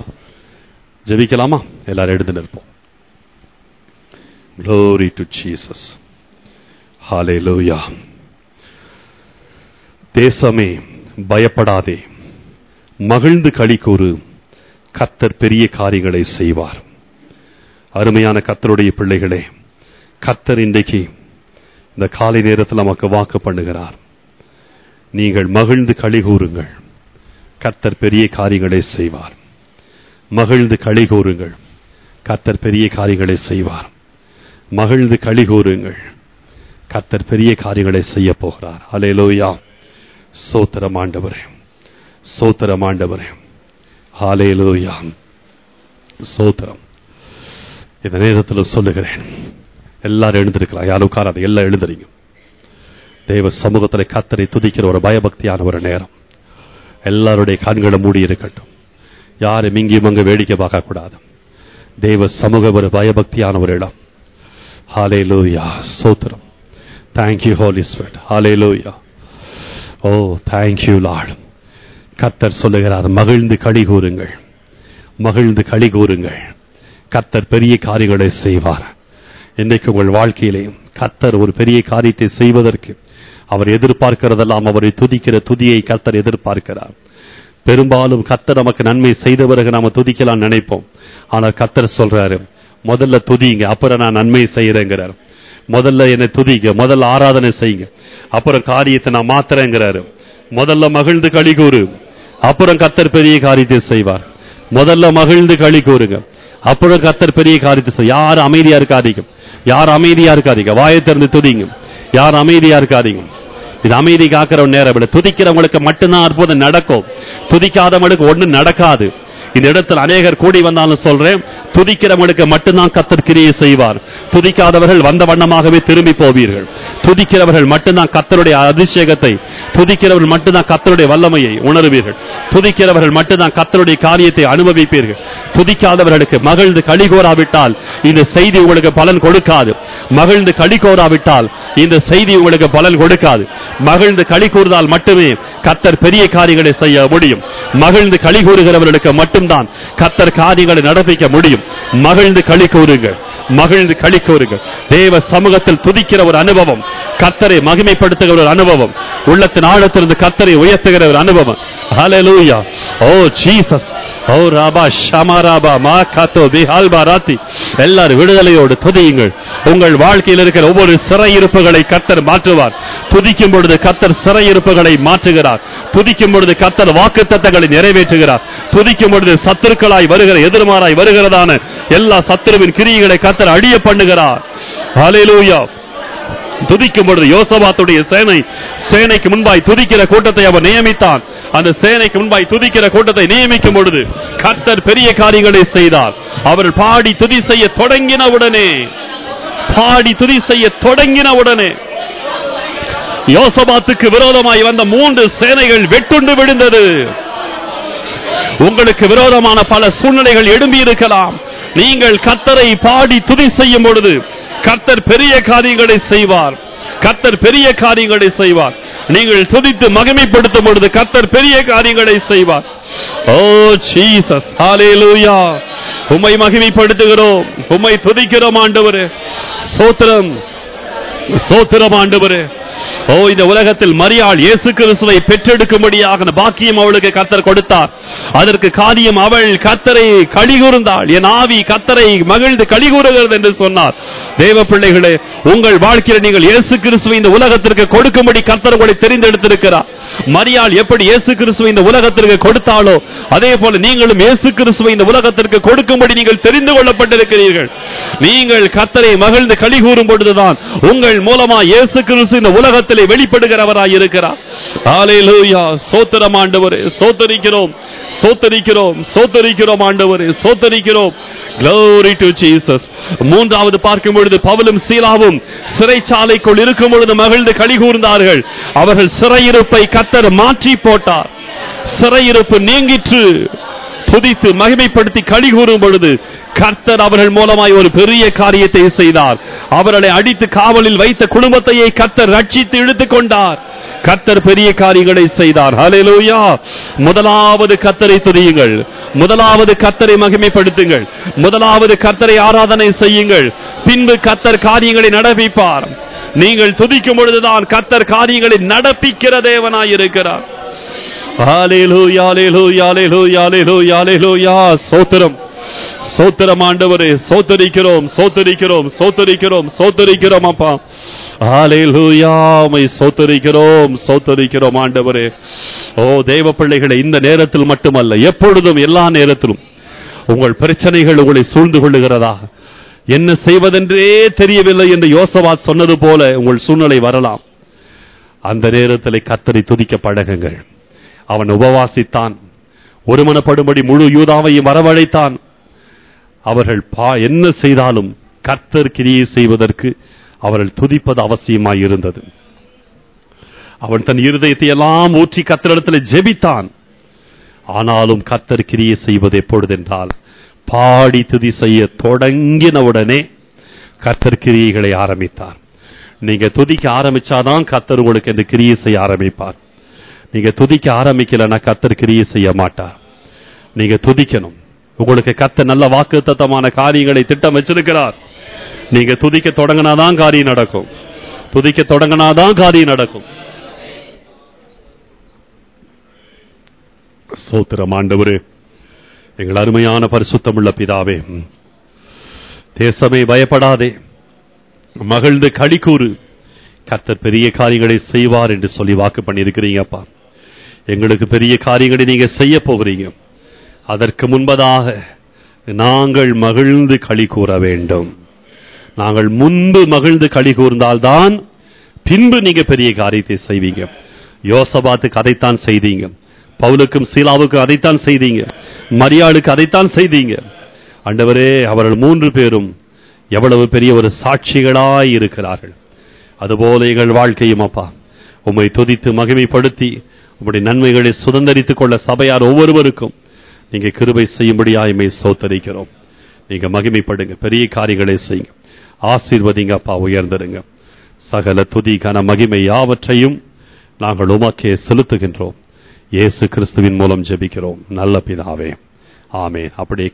ஜெபிக்கலாமா எல்லாரும் எழுந்து நிற்போம் glory to jesus ஹalleluya தேசமே பயப்படாதே மகிழ்ந்து களி கூறு கர்த்தர் பெரிய காரியங்களை செய்வார் அருமையான கர்த்தருடைய பிள்ளைகளே கர்த்தர் இன்றைக்கு இந்த காலை நேரத்தில் நமக்கு வாக்கு பண்ணுகிறார் நீங்கள் மகிழ்ந்து களி கூறுங்கள் கர்த்தர் பெரிய காரியங்களை செய்வார் மகிழ்ந்து களி கூறுங்கள் கர்த்தர் பெரிய காரியங்களை செய்வார் மகிழ்ந்து களி கூறுங்கள் கர்த்தர் பெரிய காரியங்களை செய்ய போகிறார் அலேலோயா சோத்திரம் ஆண்டவரே சோத்திரம் ஆண்டவரே ஹalleluya சோத்திரம் இந்த நேரத்தில் சொல்லுகிறேன் எல்லாரும் எழுந்திருக்கலாம் யாரும் உட்காராத எல்லாம் எழுந்துறீங்க தேவ சமூகத்தில் கத்தரை துதிக்கிற ஒரு பயபக்தியான ஒரு நேரம் எல்லாருடைய கண்களை மூடி இருக்கட்டும் யாரும் இங்கேயும் அங்கே வேடிக்கை பார்க்கக்கூடாது தேவ சமூக ஒரு பயபக்தியான ஒரு இடம் ஹாலே லூயா சோத்திரம் தேங்க்யூ ஹோலி ஸ்பிரிட் ஹாலே லூயா ஓ தேங்க்யூ லார்ட் கர்த்தர் சொல்லுகிறார் மகிழ்ந்து களி கூறுங்கள் மகிழ்ந்து களி கூறுங்கள் கர்த்தர் பெரிய காரியங்களை செய்வார் இன்றைக்கு உங்கள் வாழ்க்கையிலே கர்த்தர் ஒரு பெரிய காரியத்தை செய்வதற்கு அவர் எதிர்பார்க்கிறதெல்லாம் அவரை துதிக்கிற துதியை கர்த்தர் எதிர்பார்க்கிறார் பெரும்பாலும் கர்த்தர் நமக்கு நன்மை செய்த பிறகு நாம துதிக்கலாம் நினைப்போம் ஆனால் கர்த்தர் சொல்றாரு முதல்ல துதிங்க அப்புறம் நான் நன்மை செய்யறேங்கிறார் முதல்ல என்னை துதிங்க முதல்ல ஆராதனை செய்யுங்க அப்புறம் காரியத்தை நான் மாத்துறேங்கிறாரு முதல்ல மகிழ்ந்து களி கூறு அப்புறம் கர்த்தர் பெரிய காரியத்தை செய்வார் முதல்ல மகிழ்ந்து களி கூறுங்க அப்புறம் கர்த்தர் பெரிய காரியத்தை செய்ய யார் அமைதியா இருக்காதீங்க யார் அமைதியா இருக்காதீங்க வாயை திறந்து துதிங்க யார் அமைதியா இருக்காதீங்க இது அமைதி காக்கிற ஒரு நேரம் இல்லை துதிக்கிறவங்களுக்கு மட்டும்தான் அற்புதம் நடக்கும் துதிக்காதவங்களுக்கு ஒண்ணும் நடக்காது இந்த இடத்துல அநேகர் கூடி வந்தாலும் சொல்றேன் துதிக்கிறவங்களுக்கு மட்டும்தான் கத்தர் கிரியை செய்வார் துதிக்காதவர்கள் வந்த வண்ணமாகவே திரும்பி போவீர்கள் துதிக்கிறவர்கள் மட்டும்தான் கத்தருடைய அபிஷேகத்தை துதிக்கிறவர்கள் மட்டும்தான் கத்தருடைய வல்லமையை உணருவீர்கள் துதிக்கிறவர்கள் மட்டும்தான் கத்தருடைய காரியத்தை அனுபவிப்பீர்கள் துதிக்காதவர்களுக்கு மகிழ்ந்து களி கோராவிட்டால் இந்த செய்தி உங்களுக்கு பலன் கொடுக்காது மகிழ்ந்து களி கோராவிட்டால் இந்த செய்தி உங்களுக்கு பலன் கொடுக்காது மகிழ்ந்து களி கூறுதால் மட்டுமே கத்தர் பெரிய காரியங்களை செய்ய முடியும் மகிழ்ந்து களி கூறுகிறவர்களுக்கு மட்டும்தான் கத்தர் காரியங்களை நடப்பிக்க முடியும் மகிழ்ந்து களி கூறுங்கள் மகிழ்ந்து களிக்கூறுங்கள் தேவ சமூகத்தில் துதிக்கிற ஒரு அனுபவம் கத்தரை மகிமைப்படுத்துகிற ஒரு அனுபவம் உள்ளத்தின் ஆழத்திலிருந்து கத்தரை உயர்த்துகிற ஒரு அனுபவம் ஹalleluya ஓ ஜீசஸ் ஓ ராபா ஷமாராபா மா காத்தோ பிஹால்பா ராத்தி எல்லாரும் விடுதலையோடு துதியுங்கள் உங்கள் வாழ்க்கையில் இருக்கிற ஒவ்வொரு சிறையிருப்புகளை கத்தர் மாற்றுவார் துதிக்கும் பொழுது கத்தர் சிறையிருப்புகளை மாற்றுகிறார் துதிக்கும் பொழுது கத்தர் வாக்குத்தத்தங்களை நிறைவேற்றுகிறார் துதிக்கும் பொழுது சத்துருக்களாய் வருகிற எதிர்மாறாய் வருகிறதான எல்லா சத்துருவின் கிரியைகளை கத்தர் அழிய பண்ணுகிறார் ஹalleluya துதிக்கும் பொழுது யோசபாத்துடைய சேனை சேனைக்கு முன்பாய் துதிக்கிற கூட்டத்தை அவர் நியமித்தான் அந்த சேனைக்கு முன்பாய் துதிக்கிற கூட்டத்தை நியமிக்கும் பொழுது கர்த்தர் பெரிய காரியங்களை செய்தார் அவர்கள் பாடி துதி செய்ய தொடங்கின உடனே பாடி துதி செய்ய தொடங்கின உடனே யோசபாத்துக்கு விரோதமாய் வந்த மூன்று சேனைகள் வெட்டுண்டு விழுந்தது உங்களுக்கு விரோதமான பல சூழ்நிலைகள் எழும்பி இருக்கலாம் நீங்கள் கர்த்தரை பாடி துதி செய்யும் பொழுது கர்த்தர் பெரிய காரியங்களை செய்வார் கர்த்தர் பெரிய காரியங்களை செய்வார் நீங்கள் துதித்து மகிமைப்படுத்தும் பொழுது கர்த்தர் பெரிய காரியங்களை செய்வார் ஓ ஜீசஸ் ஹalleluya உம்மை மகிமைப்படுத்துகிறோம் உம்மை துதிக்கிறோம் ஆண்டவரே ஸ்தோத்திரம் ஸ்தோத்திரம் ஆண்டவரே ஓ இந்த உலகத்தில் மரியாள் இயேசு கிறிஸ்துவை பெற்றெடுக்கும்படியாக பாக்கியம் அவளுக்கு கத்தர் கொடுத்தார் அதற்கு காரியம் அவள் கத்தரை கழிகூர்ந்தாள் என் ஆவி கத்தரை மகிழ்ந்து கழிகூறுகிறது என்று சொன்னார் தேவ பிள்ளைகளே உங்கள் வாழ்க்கையில் நீங்கள் இயேசு கிறிஸ்துவை இந்த உலகத்திற்கு கொடுக்கும்படி கத்தர் உங்களை தெரிந்தெடுத்திருக்கிறார் மரியாள் எப்படி இயேசு கிறிஸ்துவை இந்த உலகத்திற்கு கொடுத்தாளோ அதே போல நீங்களும் இயேசு கிறிஸ்துவை இந்த உலகத்திற்கு கொடுக்கும்படி நீங்கள் தெரிந்து கொள்ளப்பட்டிருக்கிறீர்கள் நீங்கள் கத்தரை மகிழ்ந்து களி கூறும் பொழுதுதான் உங்கள் மூலமா இயேசு கிறிஸ்து இந்த உலகத்திலே வெளிப்படுகிறவராய் இருக்கிறார் ஹalleluya சோத்திரம் ஆண்டவரே சோத்தரிக்கிறோம் சோத்தரிக்கிறோம் சோத்தரிக்கிறோம் ஆண்டவரே சோத்தரிக்கிறோம் Glory to Jesus. மூன்றாவது பார்க்கும் பொழுது பவுலும் சீலாவும் சிறைச்சாலைக்குள் இருக்கும் பொழுது மகிழ்ந்து களி கூர்ந்தார்கள் அவர்கள் சிறையிருப்பை கத்தர் மாற்றி போட்டார் சிறையிருப்பு நீங்கிற்று துதித்து மகிமைப்படுத்தி களி கூறும் பொழுது கர்த்தர் அவர்கள் மூலமாய் ஒரு பெரிய காரியத்தை செய்தார் அவர்களை அடித்து காவலில் வைத்த குடும்பத்தையே கர்த்தர் ரட்சித்து இழுத்துக் கொண்டார் கர்த்தர் பெரிய காரியங்களை செய்தார் ஹalleluya முதலாவது கர்த்தரை துதியுங்கள் முதலாவது கர்த்தரை மகிமைப்படுத்துங்கள் முதலாவது கர்த்தரை ஆராதனை செய்யுங்கள் பின்பு கர்த்தர் காரியங்களை நடப்பிப்பார் நீங்கள் துதிக்கும் பொழுதுதான் கர்த்தர் காரியங்களை நடப்பிக்கிற தேவனாய் இருக்கிறார் ஹalleluya ஹalleluya ஹalleluya ஹalleluya ஹalleluya சோத்திரம் சோத்திரம் ஆண்டவரே சோத்தரிக்கிறோம் சோத்தரிக்கிறோம் சோத்தரிக்கிறோம் சோத்தரிக்கிறோம் அப்பா ஹalleluya உம்மை சோத்தரிக்கிறோம் சோத்தரிக்கிறோம் ஆண்டவரே ஓ தேவ பிள்ளைகளை இந்த நேரத்தில் மட்டுமல்ல எப்பொழுதும் எல்லா நேரத்திலும் உங்கள் பிரச்சனைகள் உங்களை சூழ்ந்து கொள்ளுகிறதா என்ன செய்வதென்றே தெரியவில்லை என்று யோசவாத் சொன்னது போல உங்கள் சூழ்நிலை வரலாம் அந்த நேரத்தில் கத்தரை துதிக்க பழகுங்கள் அவன் உபவாசித்தான் ஒருமனப்படும்படி முழு யூதாவையும் வரவழைத்தான் அவர்கள் பா என்ன செய்தாலும் கர்த்தர் கிரியை செய்வதற்கு அவர்கள் துதிப்பது அவசியமாய் இருந்தது அவன் தன் இருதயத்தை எல்லாம் ஊற்றி கத்தரிடத்தில் ஜெபித்தான் ஆனாலும் கர்த்தர் கிரியை செய்வது எப்பொழுதென்றால் பாடி துதி செய்ய தொடங்கினவுடனே கர்த்தர் கிரியைகளை ஆரம்பித்தார் நீங்க துதிக்க ஆரம்பிச்சாதான் கர்த்தர் உங்களுக்கு இந்த கிரியை செய்ய ஆரம்பிப்பார் நீங்க துதிக்க ஆரம்பிக்கலன்னா கர்த்தர் கிரியை செய்ய மாட்டார் நீங்க துதிக்கணும் உங்களுக்கு கத்த நல்ல வாக்குத்தத்தமான காரியங்களை திட்டம் வச்சிருக்கிறார் நீங்க துதிக்க தொடங்கினாதான் காரியம் நடக்கும் துதிக்க தொடங்கினாதான் காரியம் நடக்கும் சோத்திரம் ஆண்டவரே எங்கள் அருமையான பரிசுத்தமுள்ள பிதாவே தேசமே பயப்படாதே மகிழ்ந்து களிக்கூறு கர்த்தர் பெரிய காரியங்களை செய்வார் என்று சொல்லி வாக்கு பண்ணியிருக்கிறீங்கப்பா எங்களுக்கு பெரிய காரியங்களை நீங்க செய்ய போகிறீங்க அதற்கு முன்பதாக நாங்கள் மகிழ்ந்து களி கூற வேண்டும் நாங்கள் முன்பு மகிழ்ந்து களி கூர்ந்தால்தான் பின்பு நீங்க பெரிய காரியத்தை செய்வீங்க யோசபாத்துக்கு அதைத்தான் செய்தீங்க பவுலுக்கும் சீலாவுக்கும் அதைத்தான் செய்தீங்க மரியாளுக்கு அதைத்தான் செய்தீங்க ஆண்டவரே அவர்கள் மூன்று பேரும் எவ்வளவு பெரிய ஒரு சாட்சிகளாய் இருக்கிறார்கள் அதுபோல எங்கள் வாழ்க்கையும் அப்பா உம்மை துதித்து மகிமைப்படுத்தி உம்முடைய நன்மைகளை சுதந்திரித்துக் கொள்ள சபையார் ஒவ்வொருவருக்கும் நீங்க கிருபை செய்யும்படியாய்மை சோத்தரிக்கிறோம் நீங்க மகிமைப்படுங்க பெரிய காரியங்களை செய்யுங்க ஆசீர்வதிங்க அப்பா உயர்ந்திருங்க சகல துதி கன மகிமை யாவற்றையும் நாங்கள் உமக்கே செலுத்துகின்றோம் இயேசு கிறிஸ்துவின் மூலம் ஜெபிக்கிறோம் நல்ல பிதாவே ஆமே அப்படியே